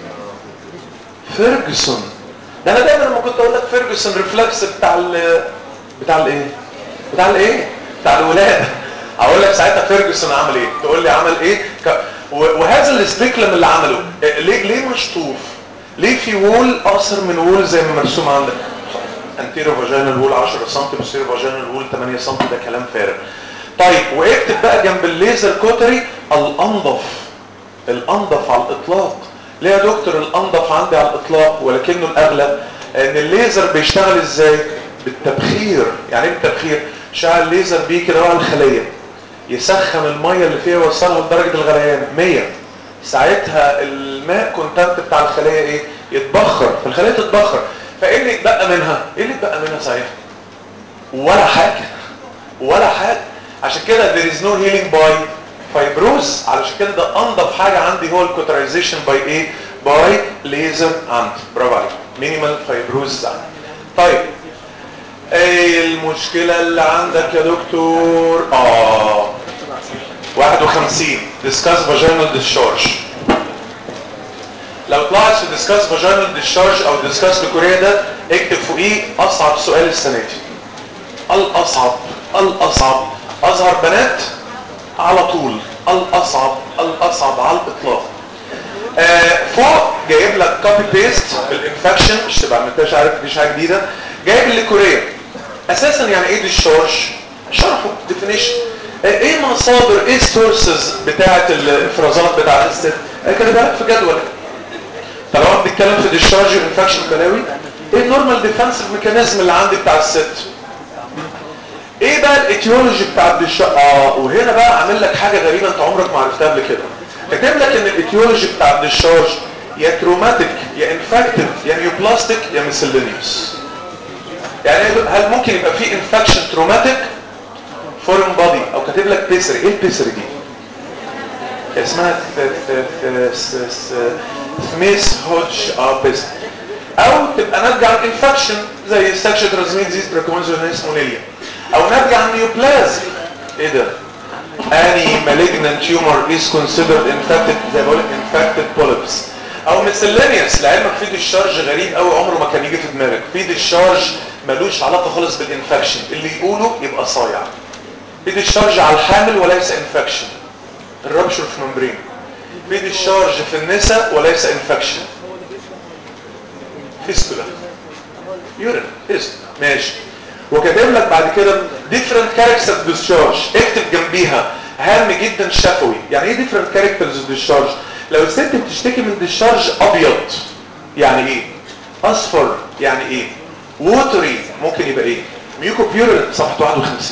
فيرجسون ده انا دايما لما كنت اقول لك فيرجسون ريفلكس بتاع ال بتاع الايه بتاع الايه بتاع الولاده اقول لك ساعتها فيرجسون عمل ايه تقول لي عمل ايه ك... وهذا السبيكلم اللي عمله ليه ليه مشطوف ليه في وول اقصر من وول زي ما مرسوم عندك انتيرو فاجينال وول 10 سم بوستيرو فاجينال وول 8 سم ده كلام فارغ طيب واكتب بقى جنب الليزر كوتري الانظف الانظف على الاطلاق ليه يا دكتور الانظف عندي على الاطلاق ولكنه الاغلب ان الليزر بيشتغل ازاي بالتبخير يعني ايه بالتبخير شعل الليزر بيه كده على الخليه يسخن الميه اللي فيها يوصلها لدرجه الغليان 100 ساعتها الماء كونتنت بتاع الخليه ايه يتبخر فالخليه تتبخر فايه اللي يتبقى منها ايه اللي يتبقى منها صحيح ولا حاجه ولا حاجه عشان كده there is no healing by fibrosis علشان كده ده انضف حاجه عندي هو الكوترايزيشن باي ايه باي ليزر عندي برافو عليك مينيمال فايبروز عندي طيب ايه المشكله اللي عندك يا دكتور اه 51 discuss vaginal discharge لو طلعت في discuss vaginal discharge او discuss لكوريا ده اكتب فوقيه اصعب سؤال السنه دي الاصعب الاصعب اظهر بنات على طول الاصعب الاصعب على الاطلاق آه فوق جايب لك كوبي بيست بالانفكشن مش تبقى ما انتش عارف مفيش حاجه جديده جايب اللي كوريا اساسا يعني ايه ديشارج شرحه ديفينيشن آه ايه مصادر ايه السورسز بتاعه الافرازات بتاعه الست آه كده بالك في جدول طالما بنتكلم في ديشارج انفكشن بلاوي ايه النورمال ديفنسيف ميكانيزم اللي عندي بتاع الست ايه بقى الايتيولوجي بتاع الدشاق اه وهنا بقى عامل لك حاجه غريبه انت عمرك ما عرفتها قبل كده كاتب لك ان الايتيولوجي بتاع الدشارج يا تروماتيك يا انفكتيف يا نيوبلاستيك يا ميسلينيوس يعني هل ممكن يبقى في انفكشن تروماتيك فورن بادي او كاتب لك بيسري ايه البيسري دي اسمها سميث هودج اه بيسري او تبقى ناتجه عن انفكشن زي سكشن ترانسميت ديزيز تراكومونزونيس مونيليا او ناتجه عن نيوبلازم ايه ده any malignant tumor is considered infected زي بقول لك infected polyps او miscellaneous لعلمك في ديشارج غريب قوي عمره ما كان يجي في دماغك في ديشارج ملوش علاقه خالص بالانفكشن اللي يقوله يبقى صايع في ديشارج على الحامل وليس انفكشن الرابشر في ممبرين في ديشارج في النساء وليس انفكشن فيستولا يورين فيستولا ماشي وكاتب لك بعد كده different characters of discharge اكتب جنبيها هام جدا شفوي يعني ايه different characters of discharge لو الست بتشتكي من discharge ابيض يعني ايه اصفر يعني ايه ووتري ممكن يبقى ايه ميوكو بيورين صفحه 51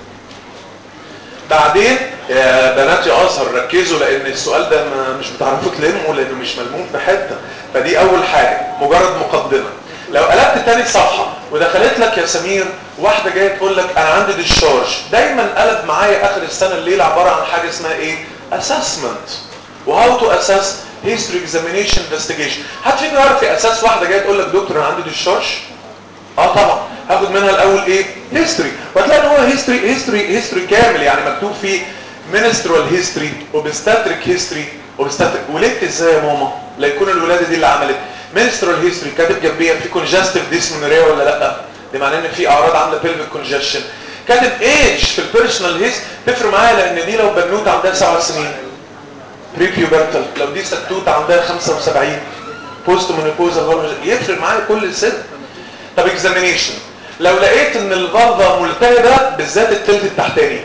بعدين يا بنات يا ازهر ركزوا لان السؤال ده ما مش بتعرفوا تلموا لانه مش ملموم في حته فدي اول حاجه مجرد مقدمه لو قلبت تاني صفحه ودخلت لك يا سمير واحده جايه تقول لك انا عندي ديشارج دايما قلب معايا اخر السنه الليله عباره عن حاجه اسمها ايه اسسمنت وهاو تو اسس هيستوري اكزامينيشن انفستيجيشن حد فيكم يعرف في اساس واحده جايه تقول لك دكتور انا عندي ديشارج اه طبعا هاخد منها الاول ايه هيستوري وهتلاقي ان هو هيستوري هيستوري هيستوري كامل يعني مكتوب فيه منسترال هيستوري اوبستاتريك هيستوري اوبستاتريك ولدت ازاي يا ماما لا يكون الولاده دي اللي عملت منسترال هيستوري كاتب جنبيها في كونجستيف ديسمونوريا ولا لا دي معناه ان في اعراض عامله بيلفيك كونجشن كاتب ايج في البيرسونال هيست تفرق معايا لان دي لو بنوته عندها سبع سنين بري بيوبرتال لو دي ستوته عندها 75 بوست مونوبوزال يفرق معايا كل سن طب اكزامينيشن لو لقيت ان الفالفا ملتهبه بالذات التلت التحتاني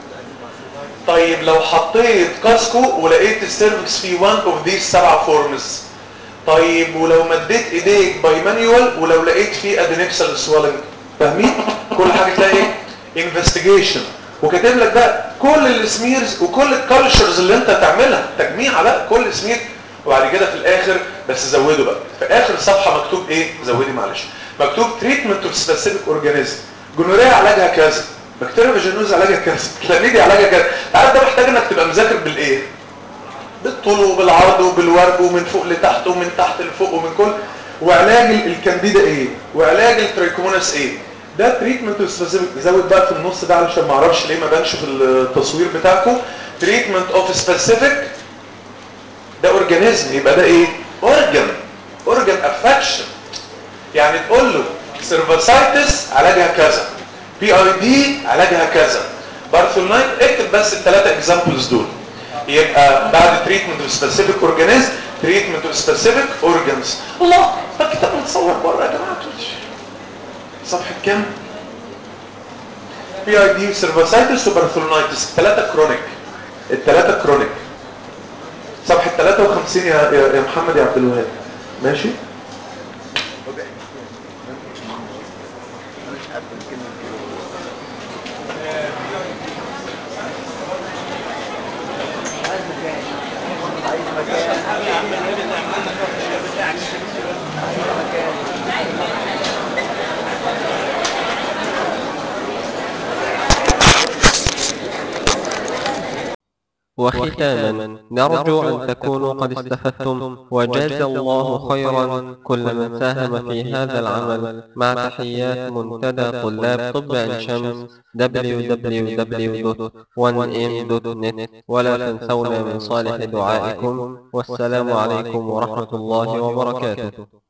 طيب لو حطيت كاسكو ولقيت السيرفكس في وان اوف ذيس سبع فورمز طيب ولو مديت ايديك باي مانيوال ولو لقيت فيه ادينكسال سوالنج فاهمين كل حاجه تلاقي انفستيجيشن وكاتب لك بقى كل السميرز وكل الكالتشرز اللي انت تعملها تجميع بقى كل سمير وبعد كده في الاخر بس زوده بقى في اخر صفحه مكتوب ايه زودي معلش مكتوب تريتمنت اوف سبيسيفيك اورجانيزم جونوريا علاجها كذا بكتيريا فاجينوز علاجها كذا كلاميديا علاجها كذا عارف ده محتاج انك تبقى مذاكر بالايه بالطول وبالعرض وبالورد ومن فوق لتحت ومن تحت لفوق ومن كل وعلاج الكانديدا ايه وعلاج التريكوموناس ايه ده تريتمنت سبيسيفيك زود بقى في النص ده علشان ما اعرفش ليه ما بانش في التصوير بتاعكم تريتمنت اوف سبيسيفيك ده اورجانيزم يبقى ده ايه اورجان اورجان افكشن يعني تقول له سيرفاسايتس علاجها كذا بي اي دي علاجها كذا بارثولنايت اكتب بس الثلاثه اكزامبلز دول يبقى بعد تريتمنت اوف سبيسيفيك اورجانيزم تريتمنت اوف سبيسيفيك اورجانز الله ده الكتاب متصور بره يا جماعه صفحه كام بي اي دي سيرفاسايتس وبارثولنايتس الثلاثه كرونيك الثلاثه كرونيك صفحه 53 يا يا محمد يا عبد الوهاب ماشي وختاما نرجو أن تكونوا قد استفدتم وجاز الله خيرا كل من ساهم في هذا العمل مع تحيات منتدى طلاب طب عين شمس www.1m.net ولا تنسونا من صالح دعائكم والسلام عليكم ورحمة الله وبركاته